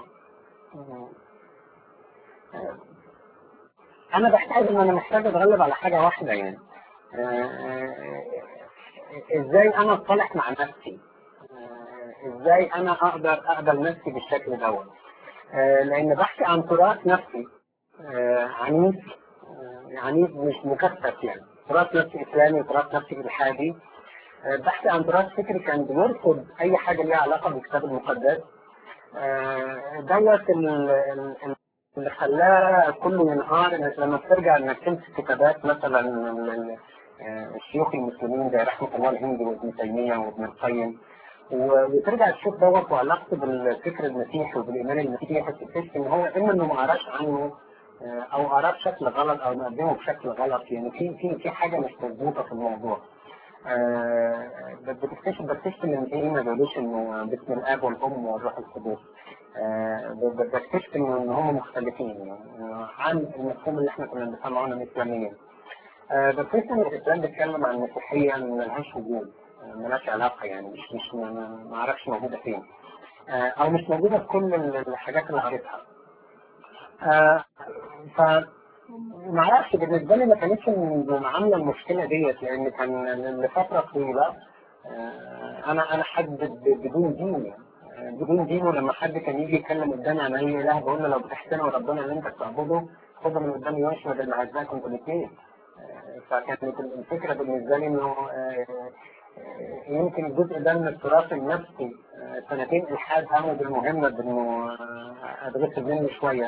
انا بحتاج ان انا محتاج اتغلب على حاجه واحده يعني آه، ازاي انا اتصالح مع نفسي آه، ازاي انا اقدر اقبل نفسي بالشكل دوت آه، لان بحكي عن تراث نفسي آه، عنيف آه، عنيف مش مكثف يعني تراث نفسي اسلامي وتراث نفسي الحادي آه، بحكي عن تراث فكري كان بيرفض اي حاجه ليها علاقه بالكتاب المقدس آه، دوت ال- ال- ال- اللي خلاه كله ينهار انك لما بترجع انك تمسك كتابات مثلا ال- ال- آه، الشيوخ المسلمين زي رحمه الله الهندي وابن تيميه وابن القيم و- وترجع تشوف دوت وعلاقته بالفكر المسيحي وبالايمان المسيحي تكتشف ان هو اما انه ما قراش عنه آه، او قراه بشكل غلط او مقدمه بشكل غلط يعني في في في حاجه مش مظبوطه في الموضوع. آه، بتكتشف بكتشف ان الايه ما بيقولوش انه باسم الاب والام والروح القدس آه، ب- ب- بكتشف انه ان هم مختلفين يعني آه، عن المفهوم اللي احنا كنا بنسمعه عنه اسلاميا آه، بكتشف ان الاسلام بيتكلم عن المسيحيه ما لهاش وجود آه، ملهاش علاقه يعني مش مش ما- ما ما اعرفش موجوده فين آه، او مش موجوده في كل ال- الحاجات اللي قريتها آه، ف ما اعرفش بالنسبه لي ما كانتش عامله المشكله ديت لان كان لفتره طويله آه، انا انا حد ب- بدون دين آه، بدون دين ولما حد كان يجي يتكلم قدامي عن اي اله بقول له لو بتحترم ربنا اللي انت بتعبده خد من قدامي واشمد اللي عايزاكم انتوا الاثنين فكانت الفكره بالنسبه لي انه آه، آه، يمكن الجزء ده من التراث النفسي آه، سنتين الحاد همه بالمهمه بانه آه، اتغسل منه شويه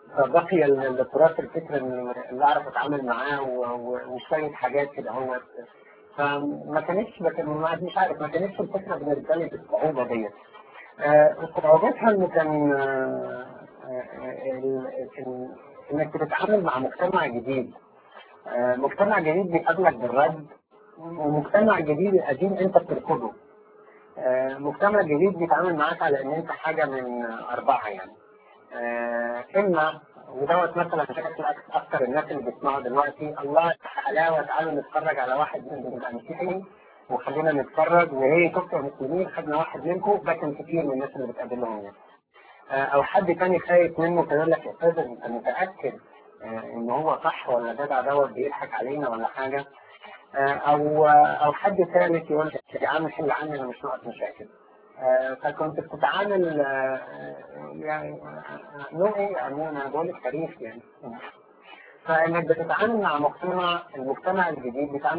فبقي ال- التراث الفكري اللي اعرف اتعامل معاه و- و- وشويه حاجات كده هو فما كانتش لكن ما- مش عارف ما كانتش الفكره بالنسبه لي بالصعوبه ديت آه، صعوبتها انه كان آه، آه، ال- ال- انك بتتعامل مع مجتمع جديد آه، مجتمع جديد بيقابلك بالرد ومجتمع جديد قديم انت بترفضه آه، مجتمع جديد بيتعامل معاك على ان انت حاجه من اربعه يعني آه، اما ودوت مثلا شكل أك- اكثر الناس اللي بيسمعوا دلوقتي الله حلاوه تعالوا نتفرج على واحد من بيبقى مسيحي وخلينا نتفرج وهي شفتوا مسلمين خدنا واحد منكم ده كان كتير من الناس اللي بتقابلهم يعني آه، او حد تاني خايف منه فيقول لك يا استاذ انت متاكد آه، ان هو صح ولا جدع دوت بيضحك علينا ولا حاجه آه، او او حد ثالث يقول لك يا عم حل عني انا مش ناقص مشاكل آه، فكنت بتتعامل آه، يعني نوع ايه مو انا بقول لك تاريخ يعني فانك بتتعامل مع مجتمع المجتمع الجديد بيتعامل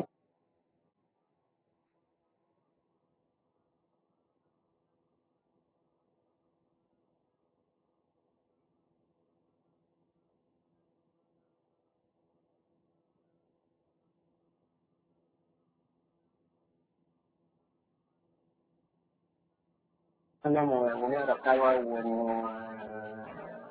نتكلم ونقرا سوا وانه آه،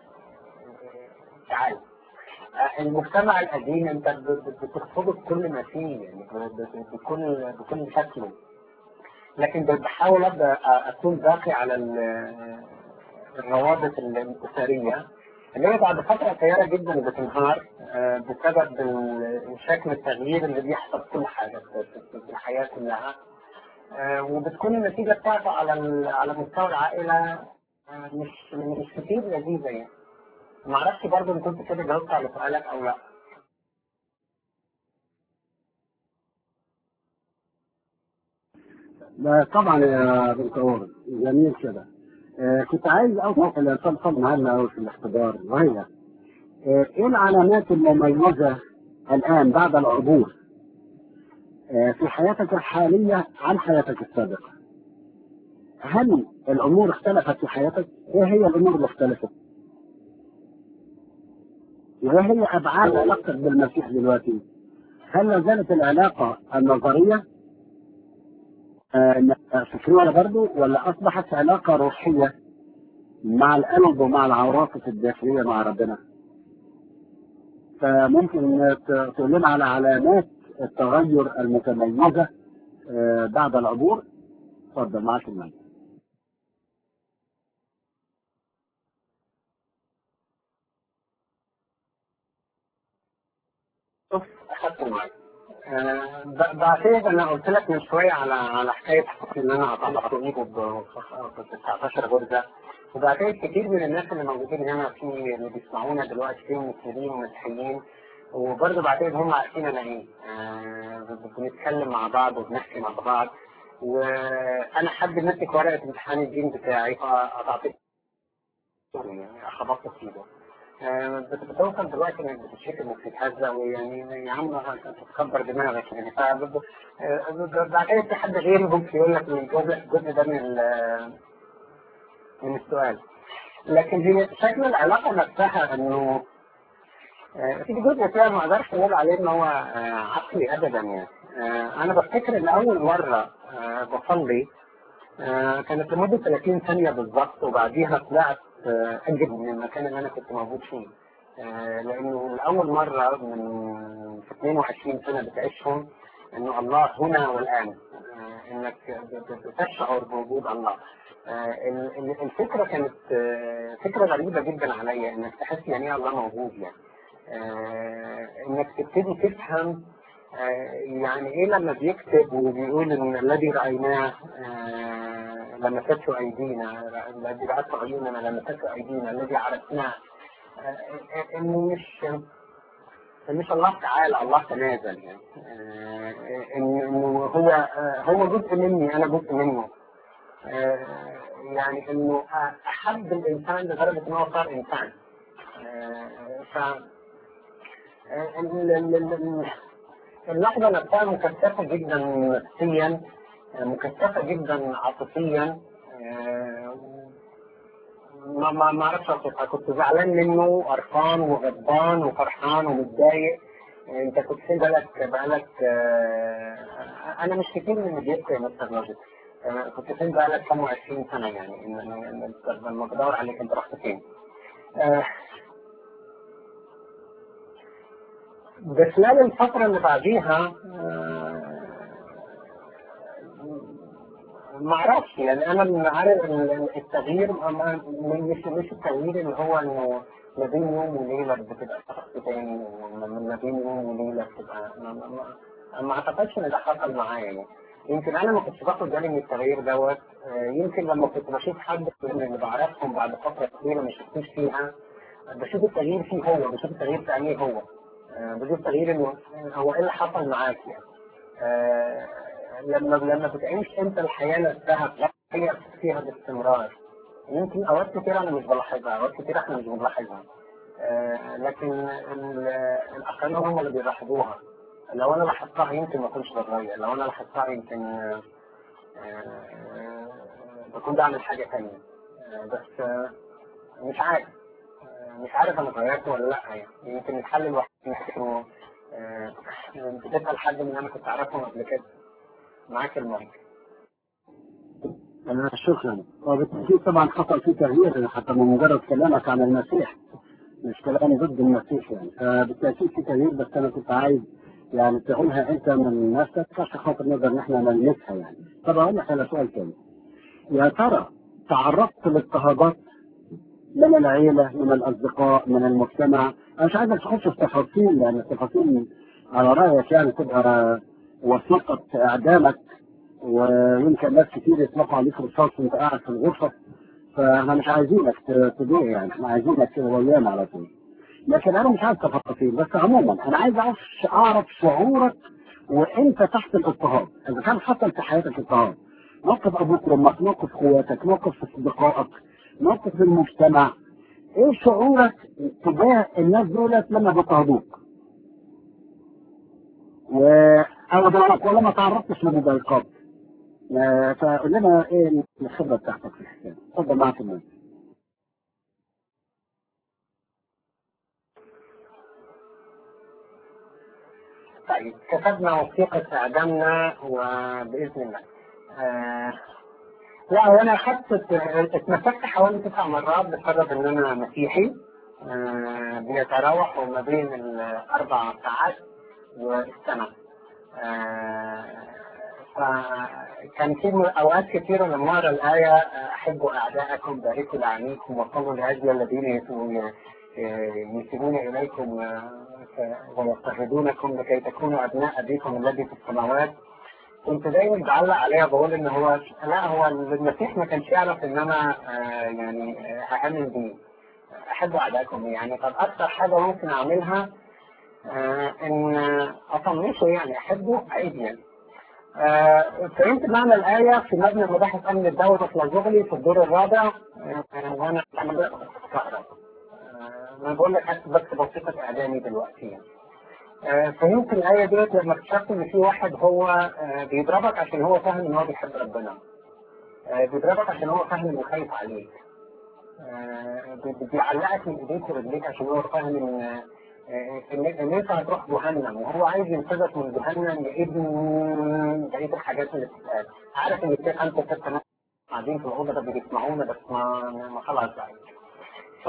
تعال آه، المجتمع القديم انت ب- ب- بترفضه بكل ما فيه يعني ب- ب- بكل بكل شكله لكن بحاول ابدا أ- اكون باقي على ال- الروابط الاسريه اللي هي بعد فتره قصيره جدا بتنهار آه، بسبب ال- شكل التغيير اللي بيحصل في كل حاجه في في- في الحياه كلها آه، وبتكون النتيجه بتاعته على ال- على مستوى العائله آه، مش مش كتير لذيذه يعني ما اعرفش برضه ان كنت كده جاوبت على سؤالك او لا لا طبعا يا دكتور جميل كده آه كنت عايز اوصف اللي تفضل معانا أوي في الاختبار وهي آه ايه العلامات المميزه الان بعد العبور آه في حياتك الحاليه عن حياتك السابقه؟ هل الامور اختلفت في حياتك؟ ايه هي الامور اللي اختلفت؟ وايه هي ابعاد علاقتك بالمسيح دلوقتي؟ هل لا زالت العلاقه النظريه آه، فكرية برضه ولا أصبحت علاقة روحية مع القلب ومع العواطف الداخلية مع ربنا فممكن ت- تقول لنا على علامات التغير المتميزة آه، بعد العبور اتفضل معاك المايك شوف اخدت معاك آه، ب- بعتقد انا قلت لك من شويه على على حكايه ان انا قطعت ايده ب 19 غرزه وبعتقد كتير من الناس اللي موجودين هنا في اللي بيسمعونا دلوقتي فيهم مسلمين ومسيحيين وبرضه بعتقد هم عارفين انا ايه آه، ب- بنتكلم مع بعض وبنحكي مع بعض وانا حد ماسك ورقه امتحان الدين بتاعي فقطعت يعني خبطت في ايده آه، بت- بتوصل دلوقتي انك بتتشتم وبتتهزأ ويعني يا عم انت تكبر دماغك يعني فب- آه، ب- بعتقد في حد غيري ممكن يقول لك من الجزء الجزء ده من ال- من السؤال لكن هي شكل العلاقه نفسها انه آه، في جزء فيها ما اقدرش اقول عليه ان هو آه، عقلي ابدا يعني آه، انا بفتكر ان اول مره آه، بصلي آه، كانت لمده 30 ثانيه بالظبط وبعديها طلعت آه، اجري من المكان اللي انا كنت موجود فيه آه، لانه لاول مره من في 22 سنه بتعيشهم انه الله هنا والان آه، انك ب- ب- بتشعر بوجود الله آه، ال- ال- الفكره كانت آه، فكره غريبه جدا عليا انك تحس يعني ايه الله موجود يعني آه، انك تبتدي تفهم آه، يعني ايه لما بيكتب وبيقول ان الذي رايناه آه، لمسته ايدينا الذي رأته عيوننا لمسته ايدينا الذي عرفناه آه، آه، انه مش مش الله تعالى الله تنازل يعني آه، إن- انه هو آه، هو جزء مني انا جزء منه آه، يعني انه احب الانسان لدرجه ان هو صار انسان آه، ف ال- ال- ال- اللحظة نفسها مكثفة جدا نفسيا مكثفة جدا عاطفيا آه، ما ما ما اعرفش اوصفها كنت زعلان منه وقرفان وغضبان وفرحان ومتضايق انت كنت فين بقالك بقالك آه، انا مش كتير من اللي بيبكي يا مستر راجل آه، كنت فين بقالك كام وعشرين سنه يعني إن- إن- إن- لما بدور عليك انت رحت فين آه، بخلال الفترة اللي بعديها آه، ما اعرفش يعني انا من عارف ال- التغيير ما- ما- مش مش التغيير اللي هو انه ما بين يوم وليله بتبقى شخص تاني وما بين يوم وليله بتبقى ما, ما, ما, ما اعتقدش ان ده حصل معايا يعني يمكن انا ما كنتش باخد بالي من التغيير دوت آه، يمكن لما كنت بشوف حد من اللي بعرفهم بعد فتره طويله ما شفتوش فيها بشوف التغيير فيه هو بشوف التغيير في عينيه هو آه، بشوف التغيير انه هو ايه اللي حصل معاك يعني آه، لما لما بتعيش انت الحياه نفسها بتغير فيها باستمرار يمكن اوقات كتير انا مش بلاحظها اوقات كتير احنا مش بنلاحظها آه، لكن ال- الاخرين هم اللي بيلاحظوها لو انا لاحظتها يمكن ما اكونش بتغير لو انا لاحظتها يمكن آه، آه، بكون بعمل حاجه ثانيه بس آه، مش عارف آه، مش عارف انا غيرت ولا لا يعني يمكن الحل الوحيد انه آه، بتسال حد من اللي انا كنت اعرفهم قبل كده معاك المايك أنا شكرا وبالتأكيد طبعا حصل في تغيير حتى من مجرد كلامك عن المسيح مش كلامي ضد المسيح يعني فبالتأكيد في تغيير بس أنا كنت عايز يعني تقولها أنت من نفسك عشان خاطر نقدر إن إحنا نلمسها يعني طب أقول لك على سؤال تاني يا ترى تعرضت لاضطهادات من العيلة من الأصدقاء من المجتمع أنا مش عايزك تخش في تفاصيل لأن التفاصيل على رأيك يعني تبقى وثيقة إعدامك ويمكن ناس كتير يطلقوا عليك رصاص وأنت قاعد في الغرفة فاحنا مش عايزينك ت- تضيع يعني احنا عايزينك كده ويانا على طول لكن انا مش عايز تفاصيل بس عموما انا عايز اعرف اعرف شعورك وانت تحت الاضطهاد اذا كان حصل في حياتك اضطهاد موقف ابوك وامك موقف اخواتك موقف اصدقائك موقف في المجتمع ايه شعورك تجاه الناس دولت لما بيضطهدوك و او بالك ولا ما تعرضتش لمضايقات آه، فقول لنا ايه الخبره بتاعتك في الحكايه اتفضل معك المايك طيب كتبنا وثيقة إعدامنا وبإذن الله. آه لا هو أنا أخدت اتمسكت حوالي تسع مرات بسبب إن أنا مسيحي آه بيتراوح ما بين الأربع ساعات والسنة. آه فكان في أوقات كثيرة لما أقرأ الآية آه، أحبوا أعداءكم باركوا لعنيكم وصلوا لأجل الذين يسوون ينسبون إليكم آه، ويضطهدونكم لكي تكونوا أبناء أبيكم الذي في السماوات كنت دايما بعلق عليها بقول ان هو لا هو المسيح ما كانش يعرف ان انا آه يعني آه، هامن بيه احب اعدائكم يعني طب اكثر حاجه ممكن اعملها آه ان اطنشه يعني احبه عيب يعني آه، فهمت معنى الآية في مبنى مباحث أمن الدولة في لازوغلي في الدور الرابع آه، وأنا أنا بستغرب أنا بقول لك حتى بس بسيطة إعلامي دلوقتي يعني. آه، فهمت الآية ديت لما اكتشفت إن في واحد هو آه، بيضربك عشان هو فاهم إن هو بيحب ربنا. آه، بيضربك عشان هو فاهم إنه خايف عليك. آه، بي- بيعلقك من إيديك ورجليك عشان هو فاهم إن آه، إن إن أنت هتروح جهنم وهو عايز ينقذك من جهنم لابن بقية الحاجات اللي بتتقال. عارف إن في خمسة ستة ناس قاعدين في الأوضة ده بيسمعونا بس ما ما خلاص بقى. ف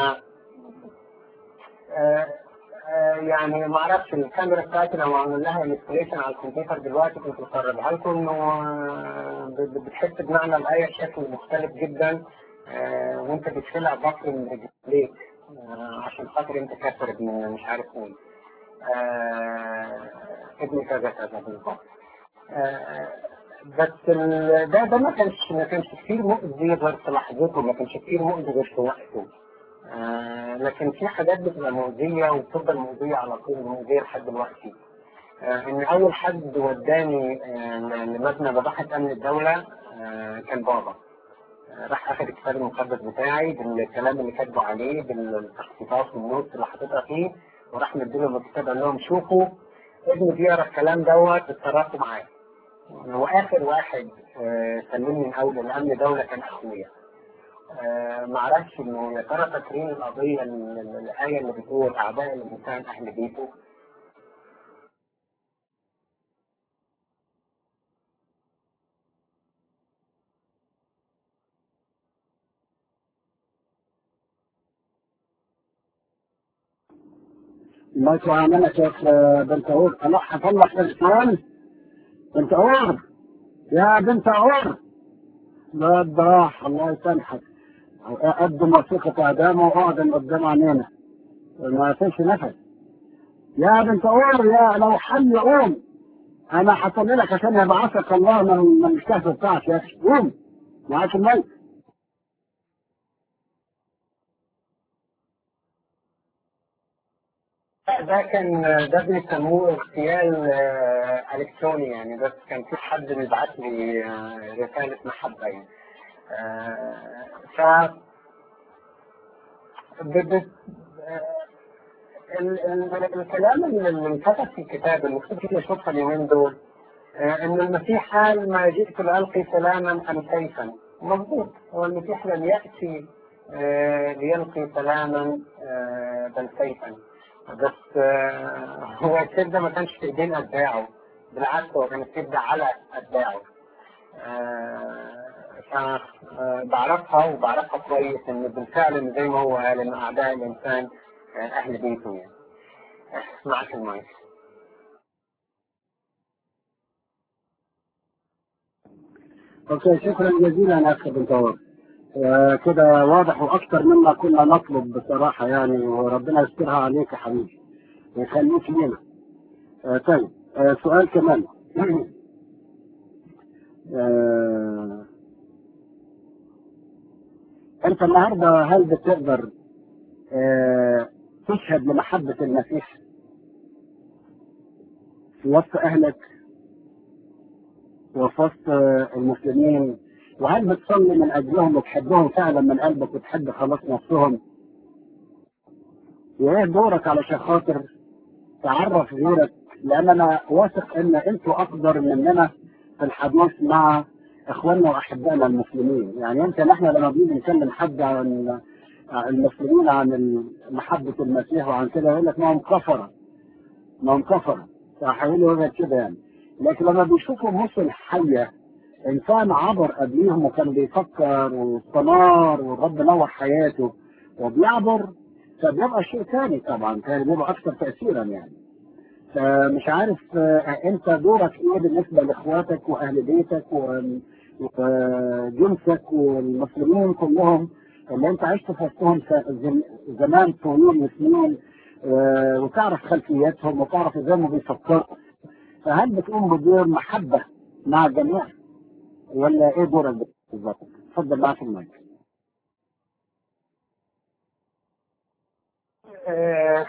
آه، آه، يعني ما اعرفش الكاميرا بتاعتي لو عمل لها انستليشن على الكمبيوتر دلوقتي كنت بفرجها لكم انه آه، ب- بتحس بمعنى الايه بشكل مختلف جدا آه، وانت بتشيلها بطل من رجليك آه، عشان خاطر انت كافر ابن مش عارف مين آه، ابن كذا كذا بالظبط آه، بس ال- ده ده ما كانش ما كانش كتير مؤذي غير في لحظته ما كانش كتير مؤذي غير في وقته آه، لكن في حاجات بتبقى مؤذية وبتفضل مؤذية على طول مؤذية لحد دلوقتي. آه، إن أول حد وداني آه، لمبنى مباحث أمن الدولة آه، كان بابا. آه، راح أخد الكتاب المقدس بتاعي بالكلام اللي كاتبه عليه بالتخطيطات والنوت اللي حاططها فيه وراح مديلهم الكتاب قال لهم شوفوا ابني بيقرا الكلام دوت اتصرفوا معاه. واخر واحد آه، سلمني من اول الامن دوله كان اخويا. آه ما اعرفش انه يا ترى فاكرين القضيه ال- ال- الايه اللي بتقول اعداء الانسان اهل بيته الله يعاملك يا أخ بنت عور الله هطلع السؤال بنت عور يا بنت عور لا الضراح الله يسامحك قدم وثيقة إعدامه وأعدم قدام عينينا ما فيش نفس يا بنت عور يا لو حل قوم أنا هصلي لك عشان يبعثك الله من من الكهف بتاعك يا أخي قوم معاك الملك لا، ده كان ده بيسموه اغتيال آه، الكتروني يعني بس كان في حد بيبعت لي آه، رساله محبه يعني آه، ف ب- ب- آه، ال- ال- الكلام اللي اللي انكتب في الكتاب اللي كنت اشوفها اليومين دول آه، ان المسيح قال ما جئت لالقي سلاما ام سيفا مضبوط هو المسيح لم ياتي آه، ليلقي سلاما آه، بل سيفا بس آه، هو السيف ده ما كانش في ايدين اتباعه بالعكس هو كان السيف ده على اتباعه فبعرفها وبعرفها كويس ان بالفعل إن زي ما هو قال ان اعداء الانسان آه، اهل بيته يعني آه، معك المايك اوكي شكرا جزيلا يا اخي بنت عور آه، كده واضح واكثر مما كنا نطلب بصراحه يعني وربنا يسترها عليك يا حبيبي ويخليك لينا آه، طيب آه، سؤال كمان آه، انت النهارده هل بتقدر آه، تشهد لمحبه المسيح في وسط اهلك وفي وسط آه، المسلمين وهل بتصلي من اجلهم وتحبهم فعلا من قلبك وتحب خلاص نفسهم وايه دورك علشان خاطر تعرف غيرك لان انا واثق ان انتوا اقدر مننا في الحديث مع اخواننا واحبائنا المسلمين يعني انت نحن لما بنيجي نكلم حد عن عن المسلمين عن محبة المسيح وعن كده يقول لك ما هم كفرة ما هم كفرة فهيقولوا غير كده يعني لكن لما بيشوفوا مسلم حية انسان عبر قبليهم وكان بيفكر واستنار والرب نور حياته وبيعبر فبيبقى شيء ثاني طبعا كان بيبقى اكثر تاثيرا يعني فمش عارف آه، انت دورك ايه بالنسبه لاخواتك واهل بيتك و- وجنسك والمسلمين كلهم اللي انت عشت في وسطهم س- زم- زمان طويل وسنين آه، وتعرف خلفياتهم وتعرف ازاي هم بيفكروا فهل بتقوم بدور محبه مع الجميع ولا ايه دورك بالظبط؟ اتفضل معاك المايك. آه،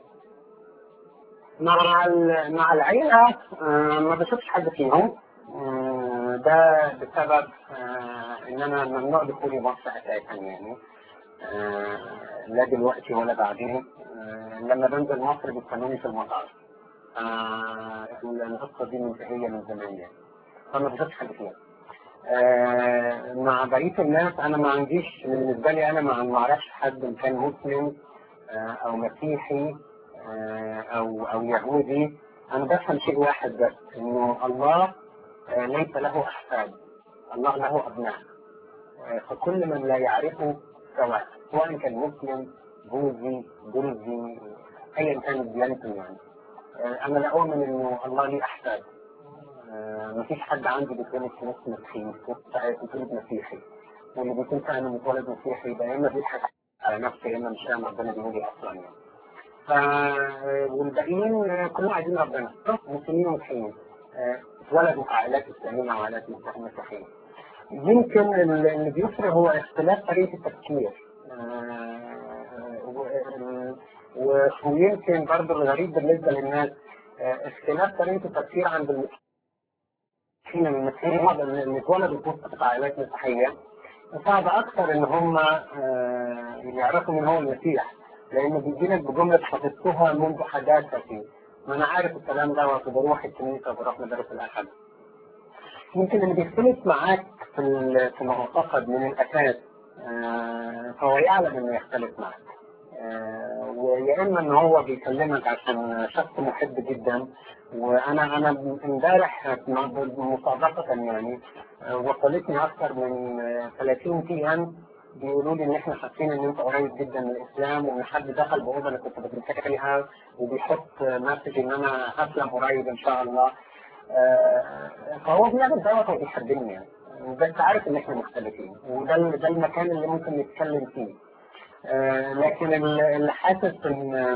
مع ال- مع العيلة آه، ما بشوفش حد فيهم آه، ده بسبب آه، ان انا ممنوع دخولي مصر اساسا يعني آه، لا دلوقتي ولا بعدين آه، لما بنزل مصر بيستنوني في المطار آه، القصة دي منتهية من زمان يعني فما بشوفش حد فيهم آه، مع بقية الناس أنا ما عنديش بالنسبة لي أنا ما ما أعرفش حد إن كان مسلم آه، أو مسيحي آه، أو أو يهودي أنا بفهم شيء واحد بس إنه الله آه، ليس له أحفاد الله له أبناء آه، فكل من لا يعرفه سواء سواء كان مسلم بوذي درزي أيا كانت ديانته يعني آه، أنا لا أؤمن إنه الله ليه أحفاد آه، مفيش حد عندي بيتولد في نص مسيحي بيتولد مسيحي واللي بيكون فعلا متولد مسيحي ده يا اما بيضحك على نفسه يا اما مش فاهم ربنا بيقول ايه اصلا يعني. ف والباقيين آه، كلهم عايزين ربنا مسلمين ومسيحيين آه، اتولدوا في عائلات اسلاميه وعائلات مسيحيه. يمكن اللي بيفرق هو اختلاف طريقه التفكير. آه، و- و- ويمكن برضه الغريب بالنسبه للناس آه، اختلاف طريقه التفكير عند المسيحيين حين المسيحيين اللي اتولدوا في وسط عائلات مسيحيه صعب اكثر ان هم آه، يعرفوا من هو المسيح لانه بيجي لك بجمله حفظتها منذ حداثتي ما انا عارف الكلام ده وبروح الكنيسه وبروح مدارس الاحد يمكن اللي بيختلف معاك في ال- في المعتقد من الاساس آه، فهو يعلم انه يختلف معك آه، ويا اما ان هو بيكلمك عشان شخص محب جدا وانا انا امبارح مصادقه يعني آه، وصلتني اكثر من آه، 30 تي ام بيقولوا لي ان احنا حاسين ان انت قريب جدا من الاسلام وان حد دخل باوضه انا كنت بتمسك فيها وبيحط مسج ان انا هسلم قريب ان شاء الله آه، فهو بيعمل دوت هو بيحبني يعني بس عارف ان احنا مختلفين وده ال- ده المكان اللي ممكن نتكلم فيه آه، لكن ال- اللي حاسس ان آه،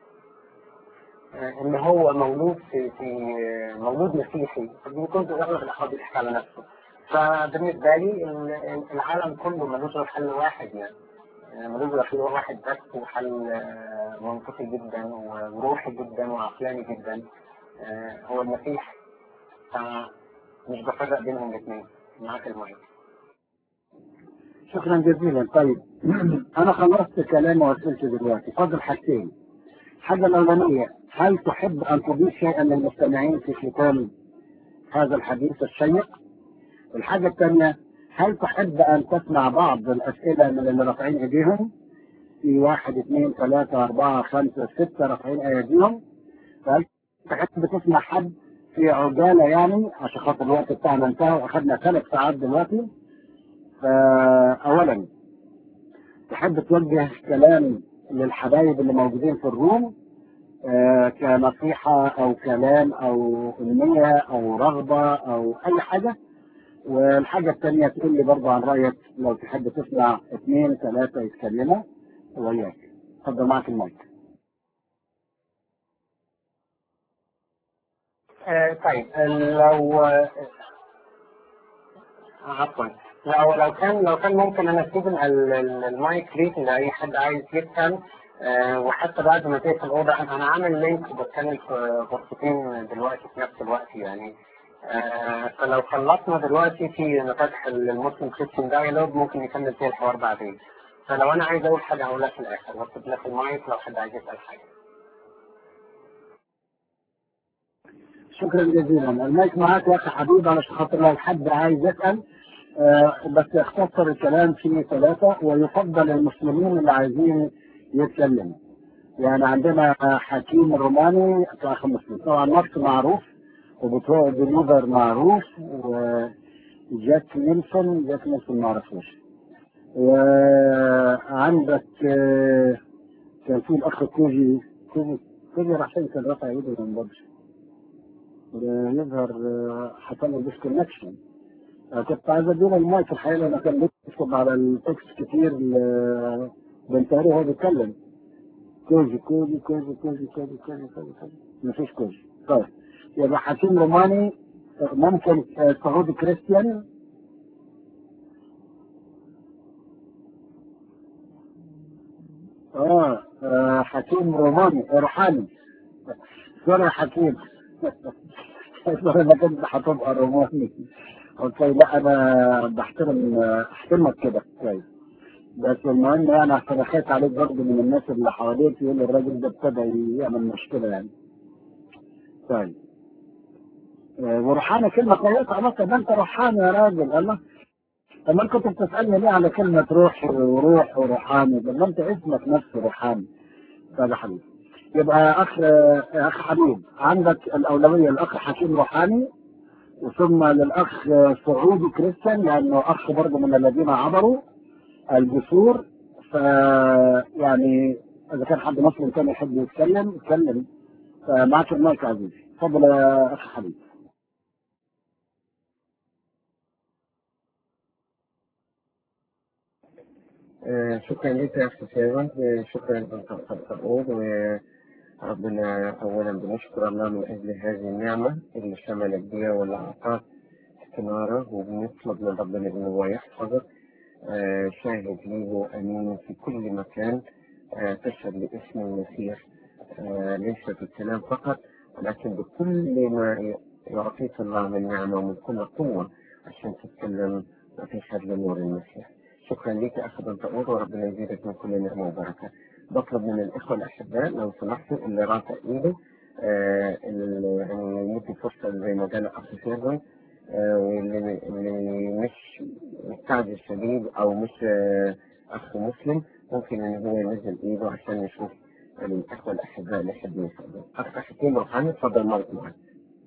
ان هو مولود في في مولود مسيحي بيكون في اغلب الاحوال بيحكي على نفسه فبالنسبه لي ال- العالم كله ملوش غير حل واحد يعني آه، ملوش غير حل واحد بس وحل آه، منطقي جدا وروحي جدا وعقلاني جدا آه، هو المسيح فمش بفرق بينهم الاثنين معاك المهم شكرا جزيلا طيب انا خلصت كلامي واسئلتي دلوقتي فاضل حاجتين الحاجه الاولانيه هل تحب ان تضيف شيئا للمستمعين في ختام هذا الحديث الشيق الحاجه الثانيه هل تحب ان تسمع بعض الاسئله من اللي رافعين ايديهم في واحد اثنين ثلاثة أربعة خمسة ستة رافعين أيديهم فهل تحب تسمع حد في عجالة يعني عشان خاطر الوقت بتاعنا انتهى وأخذنا ثلاث ساعات دلوقتي فأولا تحب توجه كلام للحبايب اللي موجودين في الروم آه، كنصيحة أو كلام أو أمنية أو رغبة أو أي حاجة والحاجة الثانية تقول لي برضه عن رأيك لو تحب تسمع اثنين ثلاثة يتكلموا وياك اتفضل معك المايك آه، طيب لو آه، عفوا لو لو كان لو كان ممكن انا اسيب ال- ال- المايك ليك لاي حد عايز يفهم آه، وحتى بعد ما تقفل الاوضه انا أنا عامل لينك وبتكلم في غرفتين دلوقتي في نفس الوقت يعني آه، فلو خلصنا دلوقتي في انا فاتح المسلم كريستيان دايلوج ممكن نكمل فيه الحوار بعدين فلو انا عايز اقول حاجه هقولها في الاخر واسيب لك المايك لو حد عايز يسال حاجه شكرا جزيلا المايك معاك يا اخي حبيب علشان خاطر لو حد عايز يسال آه، بس يختصر الكلام في ثلاثه ويفضل المسلمين اللي عايزين يتكلموا يعني عندنا حكيم الروماني كاخ مسلم طبعا نص معروف وبتوع ديليفر معروف وجاك نيلسون جاك نيلسون ما اعرفوش وعندك آه، كان في الاخ كوجي كوجي كوجي راح فين كان رافع ايده من بدر يظهر آه، حصل له ديسكونكشن كنت عايز اديله المايك الحقيقه انا كان بيكتب على التكست كتير ل- بنتهي وهو بيتكلم كوجي كوجي كوجي كوجي كوجي كوجي كوجي كوجي مفيش كوجي طيب يبقى حكيم روماني آه، ممكن آه، سعودي كريستيان اه آه، حكيم روماني آه، روحاني سوري يا حكيم سوري انا كنت هتبقى روماني اوكي لا انا بحترم احترمك كده كويس بس المهم يعني عشان اخاف عليك برضه من الناس اللي حواليك يقول الراجل ده ابتدى يعمل مشكله يعني طيب آه، وروحاني كلمه كويسه الله طب انت روحاني يا راجل الله طب ما كنت بتسالني ليه على كلمه روح وروح وروحاني طب ما انت اسمك نفسه روحاني طيب يا حبيبي يبقى اخ آه، اخ حبيب عندك الاولويه الاخ حكيم روحاني ثم للاخ سعودي كريستيان لانه اخ برضه من الذين عبروا الجسور ف يعني اذا كان حد مسلم كان يحب يتكلم يتكلم فمعك المايك يا عزيزي تفضل يا اخ حبيب آه، شكرا لك يا أخي سيران آه، شكرا للتقول وربنا أولا بنشكر الله من أجل هذه النعمة اللي شملت بها واللي أعطاك استنارة وبنطلب من ربنا إنه هو يحفظك آه، شاهد ليه وأمين في كل مكان آه، تشهد لاسم المسيح آه، ليس في الكلام فقط ولكن بكل ما يعطيك الله من نعمة ومن كل قوة عشان تتكلم وتشهد لنور المسيح شكرا لك يا اخ بنطقور وربنا يزيدك من كل نعمه وبركه. بطلب من الاخوه الاحباء لو سمحتوا اللي رافع ايده آه اللي يعني يدي فرصه زي ما قال اخ سيرفن آه، واللي اللي مش مستعجل شديد أو مش آه، أخ مسلم ممكن إن هو ينزل إيده عشان يشوف الإخوة الأحباء اللي يحبوا يسألوا أخ حكيم روحاني اتفضل مايك معاك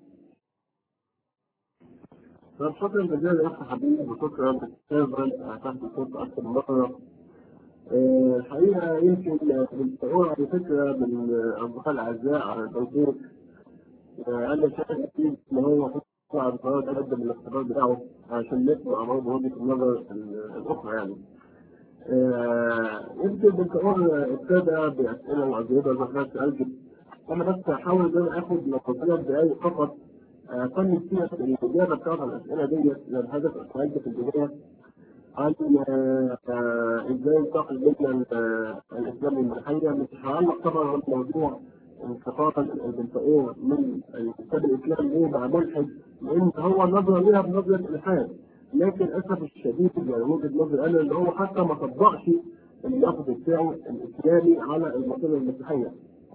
طب شكرا جزيلا يا اخي حبيبي وشكرا استاذا تحت الصوت اكثر من مره آه، الحقيقه يمكن بتقول على فكره من الاصدقاء الاعزاء على الفيسبوك آه، انا شايف اكيد ان هو خطوه على القرار يقدم الاختبار بتاعه عشان نسمع برضه وجهه النظر ال- الاخرى يعني. آه، يمكن بتقول ابتدى باسئله واجوبه زي ما سالت انا بس هحاول ان انا اخد لو ثلاث دقائق فقط أكمل فيها الإجابة بتاعت الأسئلة ديت لأن هدف سألت في البداية عن آه، آه، إزاي التقي بين ال- آه، الإسلام والمسيحية مش هعلق طبعا بموضوع انتقاص البنطقية من الكتاب الإسلامي إيه مع ملحد لأن هو نظرة ليها بنظرة الإلحاد لكن للأسف الشديد يعني وجهة نظري أنا إن هو حتى ما طبقش اللفظ بتاعه الإسلامي على المسألة المسيحية.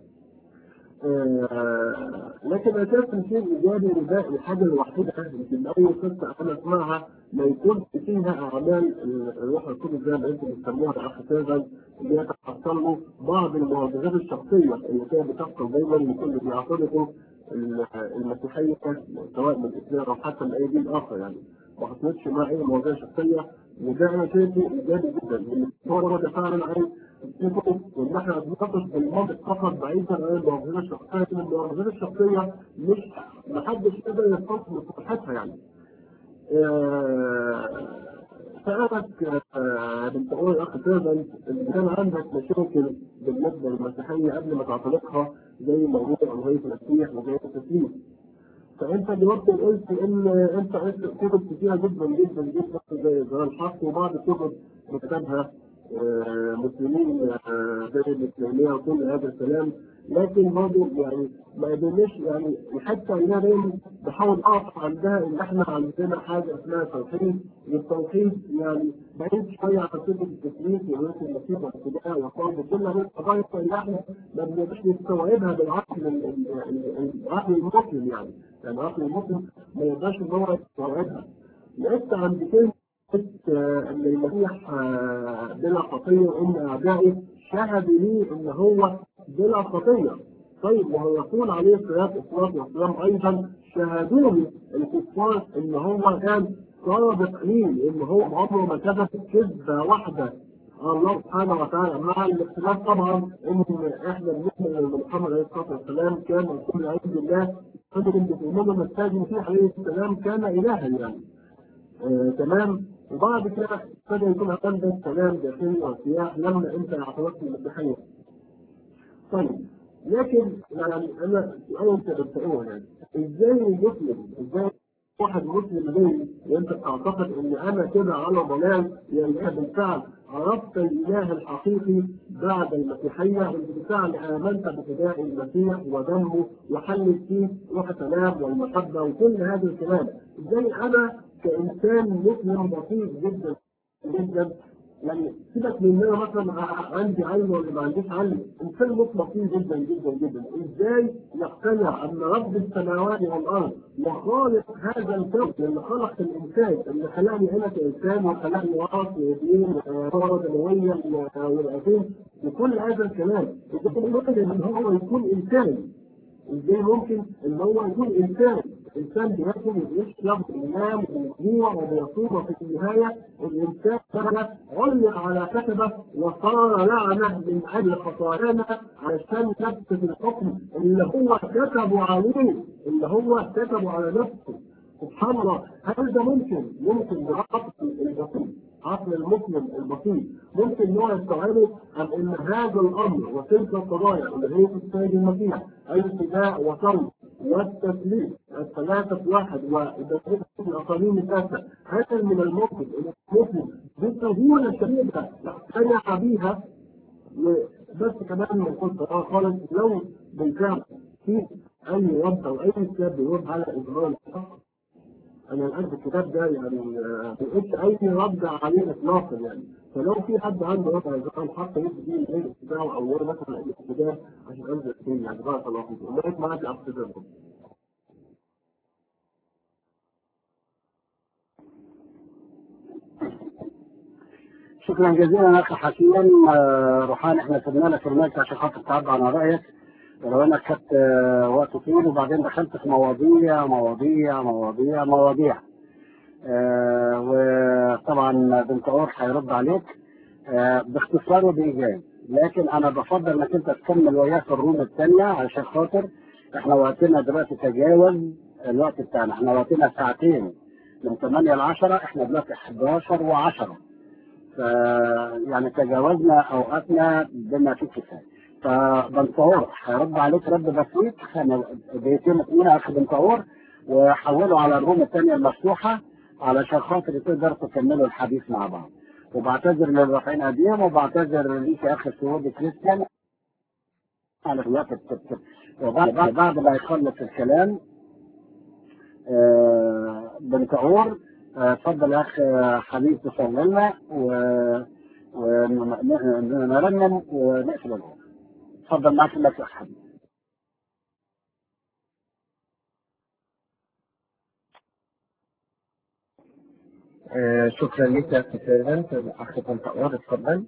آه، لكن اساسا شيء ايجابي وده الحاجه الوحيده يمكن اي قصه انا اسمعها ما يكون فيها اعمال الروح القدس زي ما انتم بتسموها الاخ سيفن اللي هي تحصل له بعض المعجزات الشخصيه اللي كانت بتحصل دايما لكل بيعترضوا المسيحيه سواء من الاسلام او حتى من اي دين اخر يعني ما حصلتش معاه اي معجزه شخصيه وده انا شايفه ايجابي جدا لان هو ده فعلا عايز يكون وان احنا بنناقش بالمنطق فقط بعيدا عن المعجزات الشخصيه لان المعجزات الشخصيه مش محدش يقدر يستنصف مصلحتها يعني. آه، سألك آه، بنت أول أخ سيفن إذا كان عندك مشاكل بالنسبة للمسيحية قبل ما تعتنقها زي موضوع ألوهية المسيح وزي التسليم. فأنت دلوقتي قلت إن أنت قلت كتب كتيرة جدا جدا جدا زي زي الحق وبعض الكتب كتبها آه، مسلمين آه، زي الإسلامية وكل هذا الكلام لكن برضه يعني ما قدرناش يعني حتى انا دايما بحاول اقف عندها ان احنا عندنا حاجه اسمها توحيد والتوحيد يعني بعيد شويه عن فكره التسليم في رؤيه المسيح والاتباع والصوم وكل هذه القضايا اللي احنا ما بنقدرش نستوعبها بالعقل ال- ال- ال- العقل المسلم يعني يعني العقل المسلم ما يقدرش ان هو يستوعبها لقيت عند كلمه آه، ان المسيح آه، بلا خطيه وان اعدائه شهدوا لي ان هو بلا خطيه طيب وهو يقول عليه الصلاه والسلام والسلام ايضا شهدوا لي الكفار ان هو كان صادق لي ان هو عمره ما كذب كذبه واحده الله سبحانه وتعالى مع الاختلاف طبعا ان احنا بنؤمن ان محمد عليه الصلاه والسلام كان رسول عند الله قدر ان بتؤمنوا ان السيد المسيح عليه السلام كان الها يعني آه، تمام وبعد كده ابتدى يكون عندك كلام داخلي وارتياح لما انت اعترفت بالمسيحيه. طيب لكن يعني انا سؤال انت بتساله يعني ازاي مسلم ازاي واحد مسلم زي وانت بتعتقد ان انا كده على ضلال يعني انا بالفعل عرفت الاله الحقيقي بعد المسيحيه انت بالفعل امنت بفداء المسيح ودمه وحلت فيه روح السلام والمحبه وكل هذا الكلام ازاي انا كانسان مسلم بسيط جدا جدا يعني سيبك من ان انا مثلا ع- عندي علم ولا ما عنديش علم، انسان مطلقين جدا جدا جدا، ازاي يقتنع ان رب السماوات والارض وخالق هذا الكون اللي خلق الانسان اللي خلقني انا كانسان وخلقني راس ويدين وصوره دمويه ورئتين وكل هذا الكلام، ازاي ممكن ان هو يكون انسان؟ ازاي ممكن ان هو يكون انسان انسان بياكل وبيشرب وبينام وبيجوع وبيصوم وفي النهايه الانسان ده علق على كتبه وصار لعنه من اجل خطايانا علشان نفس الحكم اللي هو كتبه عليه اللي هو كتبه على نفسه سبحان الله هل ده ممكن ممكن بعقل البسيط عقل المسلم البسيط ممكن ان هو يستوعبه ام ان هذا الامر وتلك القضايا اللي هي في السيد المسيح الفداء وصوم والتسليم الثلاثة في واحد وإدارة الأقاليم التاسعة هذا من الممكن أن المسلم بسهولة شديدة يقتنع بها وبس كمان من قلت اه خالص لو بالفعل في أي رد أو أي كتاب بيرد على إجراء الحق انا الان في الكتاب ده يعني آه، ما لقيتش اي رد عليه اطلاقا يعني فلو في حد عنده رد على الزمان حتى يدي فيه الايميل بتاعه او هو مثلا اي كتاب عشان انزل فيه يعني بارك الله فيكم لغايه معاك يا اخ شكرا جزيلا اخي حكيم آه، روحان احنا سيبنا لك المايك عشان خاطر تعبر عن رايك ولو انك خدت آه، وقت طويل وبعدين دخلت في مواضيع مواضيع مواضيع مواضيع آه، وطبعا بنت اور هيرد عليك آه، باختصار وبايجاز لكن انا بفضل انك انت تكمل وياه في الروم الثانيه عشان خاطر احنا وقتنا دلوقتي تجاوز الوقت بتاعنا احنا وقتنا ساعتين من 8 ل 10 احنا دلوقتي 11 و10 ف يعني تجاوزنا اوقاتنا بما فيه الكفايه فبنطور هيرد عليك رد بسيط خم- دقيقتين اثنين اخ بنطور وحوله على الروم الثانيه المفتوحه علشان خاطر تقدر تكملوا الحديث مع بعض وبعتذر للرافعين قديم وبعتذر ليك يا اخي سعودي كريستيان على الوقت الت- وبعد بعد ما يخلص الكلام آه، بنت اور آه، اتفضل يا اخ حبيب تصلي لنا و- ونرنم ونقفل الأمر. اتفضل معك لك يا أخ حبيب آه، شكرا لك يا أخي سيرفنت الأخ طنطاوار اتفضل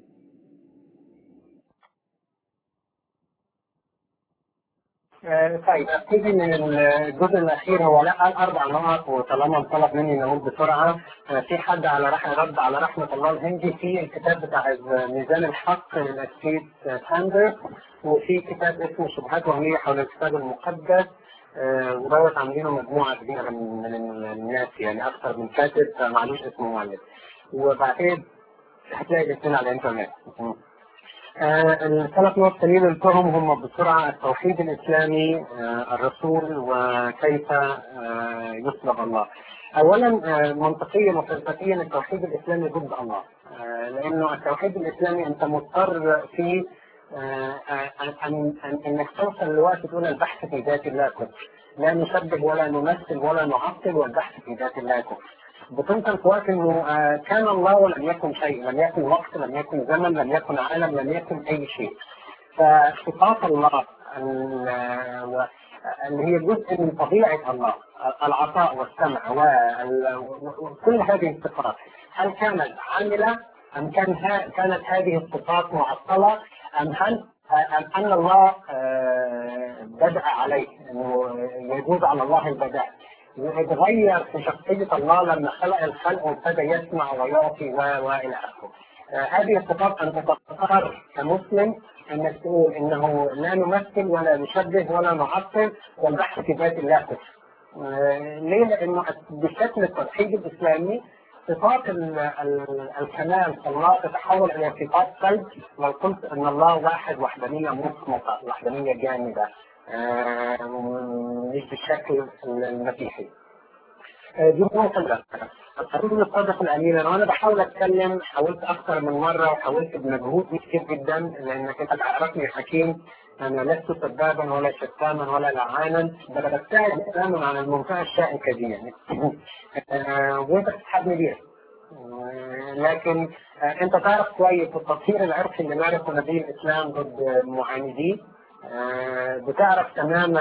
آه، طيب ابتدي من الجزء الاخير هو لا قال اربع نقط وطالما طلب مني نقول بسرعه آه، في حد على رحمه رد على رحمه الله الهندي في الكتاب بتاع ميزان الحق للاسيس ساندرز وفي كتاب اسمه شبهات وهميه حول الكتاب المقدس آه، ودوت عاملينه مجموعه كبيره من من الناس يعني اكثر من كاتب فمعلوش اسم مؤلف وبعدين هتلاقي الاثنين على الانترنت آه، الثلاث نقط التانيين اللي قلتهم هم بسرعة التوحيد الإسلامي آه، الرسول وكيف آه، يصلب الله. أولا آه، منطقيا وفلسفيا التوحيد الإسلامي ضد الله آه، لأنه التوحيد الإسلامي أنت مضطر في آه، أن أن أن- أنك توصل لوقت تقول البحث في ذات الله كفر. لا نشبه ولا نمثل ولا نعطل والبحث في ذات الله كفر. بتنقل في وقت انه آه، كان الله ولم يكن شيء، لم يكن وقت، لم يكن زمن، لم يكن عالم، لم يكن اي شيء. فصفات الله ال- و- اللي هي جزء من طبيعه الله، العطاء والسمع وال- و- وكل هذه الصفات، هل كانت عامله ام كان ها- كانت هذه الصفات معطله ام هل أم أن الله آه، بدأ عليه إنه يجوز على الله البداء واتغير في شخصية الله لما خلق الخلق وابتدى يسمع ويعطي و وإلى آخره. آه، هذه الصفات أن تتقرر كمسلم أنك تقول إنه لا نمثل ولا نشبه ولا نعطل والبحث في ذات الله كفر. آه، ليه؟ لأنه بشكل التوحيد الإسلامي صفات ال- ال- الكمال في الله تتحول الى صفات سلب لو قلت ان الله واحد وحدانيه مطلقه وحدانيه جامده آه، مش بالشكل المسيحي. آه، دي نقطة الأولى. الرجل الصادق الأمين أنا وأنا بحاول أتكلم حاولت أكثر من مرة وحاولت بمجهود كتير جدا لأنك أنت تعرفني حكيم أنا لست سبابا ولا شتاما ولا لعانا بل ببتعد تماما عن المنطقة الشائكة دي يعني آه، وأنت بتسحبني بيها آه، لكن آه، أنت تعرف كويس التطهير العرقي اللي مارسه نبي الإسلام ضد المعاندين آه، بتعرف تماما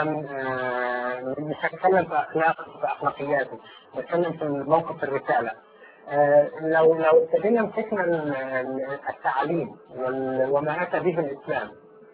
آه، مش هتكلم في اخلاق في اخلاقياته بتكلم في موقف الرساله آه، لو لو ابتدينا مسكنا ال- ال- التعليم وال- وما اتى به الاسلام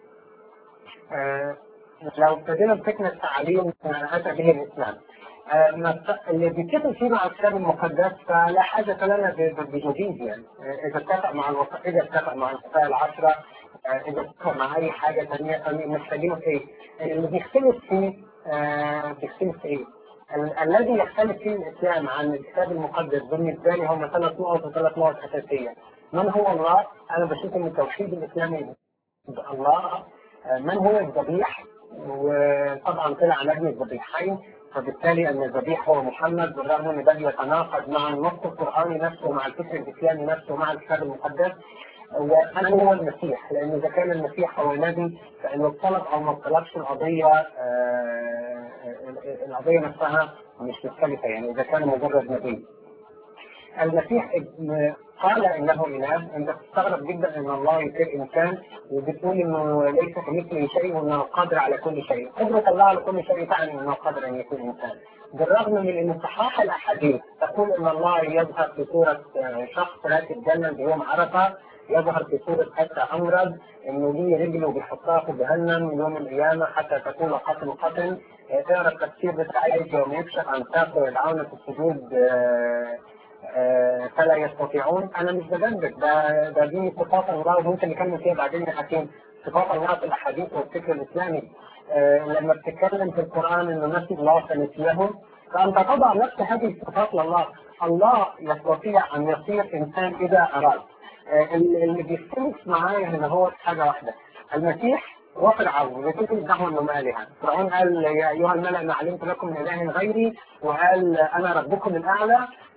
آه، لو ابتدينا مسكنا التعليم وما اتى به الاسلام آه، ما ت- اللي بيتكتب فيه مع الكتاب المقدس فلا حاجة لنا ب- ب- بجديد يعني آه، إذا اتفق مع الوصايا إذا اتفق مع الوصايا العشرة آه، إذا اتفق مع أي حاجة ثانية فمحتاجينه في إيه؟ اللي بيختلف فيه آه، بيختلف في إيه؟ ال- الذي يختلف فيه الإسلام عن الكتاب المقدس بالنسبة لي هم ثلاث نقط وثلاث نقط أساسية. من هو الله؟ أنا بشوف إن التوحيد الإسلامي الله آه، من هو الذبيح؟ وطبعا طلع نجم الذبيحين فبالتالي ان الذبيح هو محمد بالرغم ان ده يتناقض مع النص القراني نفسه ومع الفكر الاسلامي نفسه ومع الكتاب المقدس وانا هو المسيح لان اذا كان المسيح هو نبي فانه طلب او ما طلبش القضيه آه، القضيه نفسها مش مختلفه يعني اذا كان مجرد نبي. المسيح ابن قال انه اله انت تستغرب جدا ان الله يصير انسان وبتقول انه ليس كمثله شيء وانه قادر على كل شيء، قدرة الله على كل شيء تعني انه قادر ان يكون انسان. بالرغم من ان صحاح الاحاديث تقول ان الله يظهر في صورة شخص راكب الجنة بيوم عرفة يظهر في صورة حتى أمرض إنه ليه رجل وبيحطها في جهنم يوم القيامة حتى تكون قتل قتل تقرا التفسير بتاع يوم يكشف عن ساقه ويدعون في السجود آه، آه، فلا يستطيعون انا مش بجدد ده ده دي صفات الله وممكن نكمل فيها بعدين يا حكيم صفات الله في الاحاديث والفكر الاسلامي آه، لما بتتكلم في القران انه نسي الله فنسيه فانت تضع نفس هذه الصفات لله الله يستطيع ان يصير انسان اذا اراد آه، اللي بيختلف معايا هنا هو حاجه واحده المسيح وفرعون الاثنين ادعوا انهم الهه فرعون قال يا ايها الملا ما علمت لكم من اله غيري وقال انا ربكم الاعلى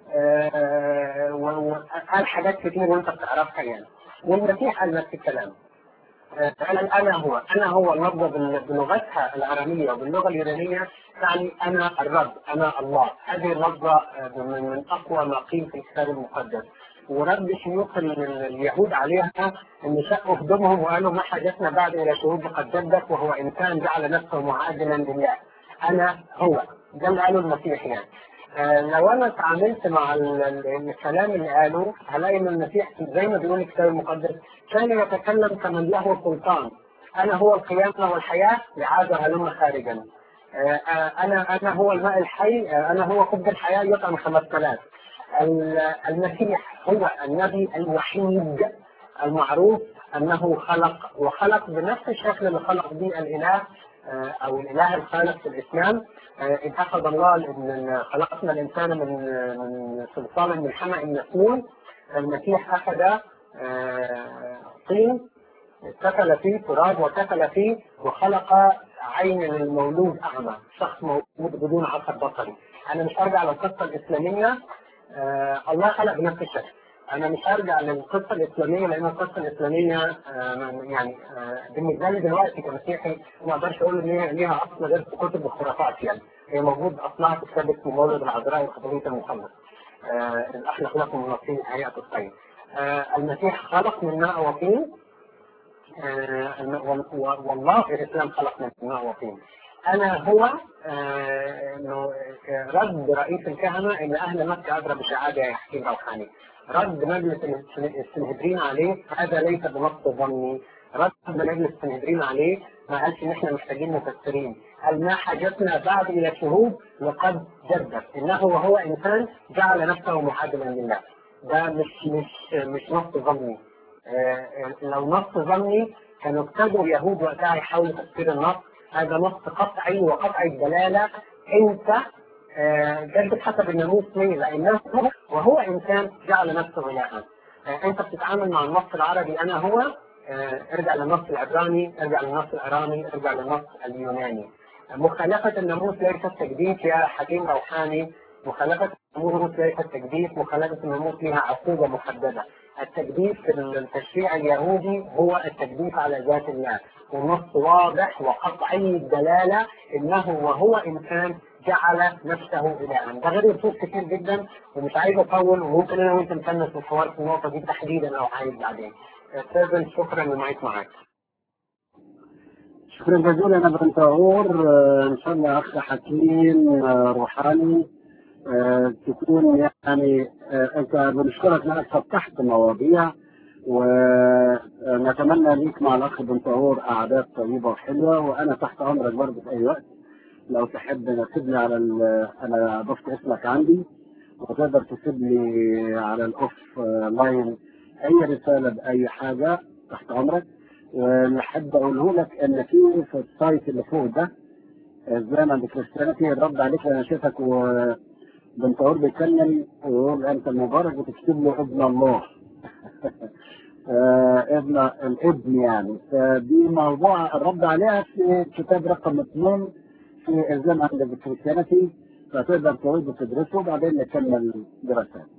آه، وقال حاجات كتير وانت بتعرفها يعني والمسيح قال نفس الكلام آه، قال انا هو انا هو اللفظه بال- بلغتها الاراميه وباللغه اليونانيه تعني انا الرب انا الله هذه اللفظه آه، من من اقوى ما قيل في الكتاب المقدس ورد شيوخ ال- اليهود عليها ان شقوا هدومهم وقالوا ما حاجتنا بعد الى شهود قد جدك وهو انسان جعل نفسه معادلا لله انا هو ده اللي قاله المسيح يعني آه، لو انا اتعاملت مع ال- ال- الكلام اللي قاله هلاقي ان المسيح زي ما بيقول الكتاب المقدس كان يتكلم كمن له سلطان انا هو القيامه والحياه لعاذ هلم خارجا آه، آه، انا انا هو الماء الحي آه، انا هو خبز الحياه يطعم خمس ثلاث المسيح هو النبي الوحيد المعروف انه خلق وخلق بنفس الشكل اللي خلق به الاله آه، او الاله الخالق في الاسلام آه، إذ أخذ الله إن خلقنا الإنسان من من صلصال من حمأ مسنون المسيح أخذ آه، طين كفل فيه تراب وكفل فيه وخلق عين للمولود أعمى شخص مولود بدون عصب بصري أنا مش هرجع للقصة الإسلامية آه، الله خلق بنفس الشكل انا مش هرجع للقصه الاسلاميه لان القصه الاسلاميه آه، يعني آه، بالنسبه لي دلوقتي كمسيحي ما اقدرش اقول ان هي ليها اصل غير في كتب الخرافات يعني هي موجود اصلها في كتاب اسمه مولد العذراء وخطويه المخلص آه، الاخلاق لكم النصيب هيئه الطيب آه، المسيح خلق من ماء وطين آه، الم- و- والله في الاسلام خلق من ماء وطين انا هو آه، انه آه، رد رئيس الكهنه ان اهل مكه ادرى بشهاده يا حكيم روحاني رد مجلس السنهدرين عليه هذا ليس بنص ظني رد مجلس السنهدرين عليه ما قالش ان احنا محتاجين مفسرين قال ما حاجتنا بعد الى شهود وقد جدد انه وهو انسان جعل نفسه معادلا لله ده مش مش مش نص ظني آه، لو نص ظني كانوا ابتدوا اليهود وقتها يحاولوا تفسير النص هذا نص قطعي وقطعي الدلاله انت آه، جدد حسب الناموس ليه؟ لانه هو وهو انسان جعل نفسه الها. آه، انت بتتعامل مع النص العربي انا هو آه، ارجع للنص العبراني، ارجع للنص الارامي، ارجع للنص اليوناني. مخالفة الناموس ليست تجديد يا حكيم روحاني، مخالفة الناموس ليست تجديد، مخالفة الناموس لها عقوبة محددة. التجديد في التشريع اليهودي هو التجديد على ذات الله، والنص واضح وقطعي الدلالة انه وهو انسان جعل نفسه الها ده غير نصوص كتير جدا ومش عايز اطول وممكن انا وانت نكمل في الحوار في النقطه دي تحديدا لو عايز بعدين استاذن شكرا لمعيك معاك شكرا جزيلا يا بنت عور آه، ان شاء الله اخ حكيم آه، روحاني آه، تكون يعني آه، انت بنشكرك لانك فتحت مواضيع ونتمنى ليك مع الاخ بنت عور قعدات طيبه وحلوه وانا تحت امرك برضه في اي وقت لو تحب نكتب لي على ال- انا ضفت اسمك عندي وتقدر تكتب لي على الاوف آه، لاين اي رساله باي حاجه تحت امرك ونحب اقوله لك ان في في السايت اللي فوق ده زمن كريستيانيتي الرد عليك انا شايفك وبنت بيتكلم ويقول انت المبارك وتكتب له ابن الله آه، ابن الابن يعني فدي موضوع الرد عليها في كتاب رقم اثنين في الزام عند الكريستيانيتي فتقدر تعود وتدرسه وبعدين نكمل دراسات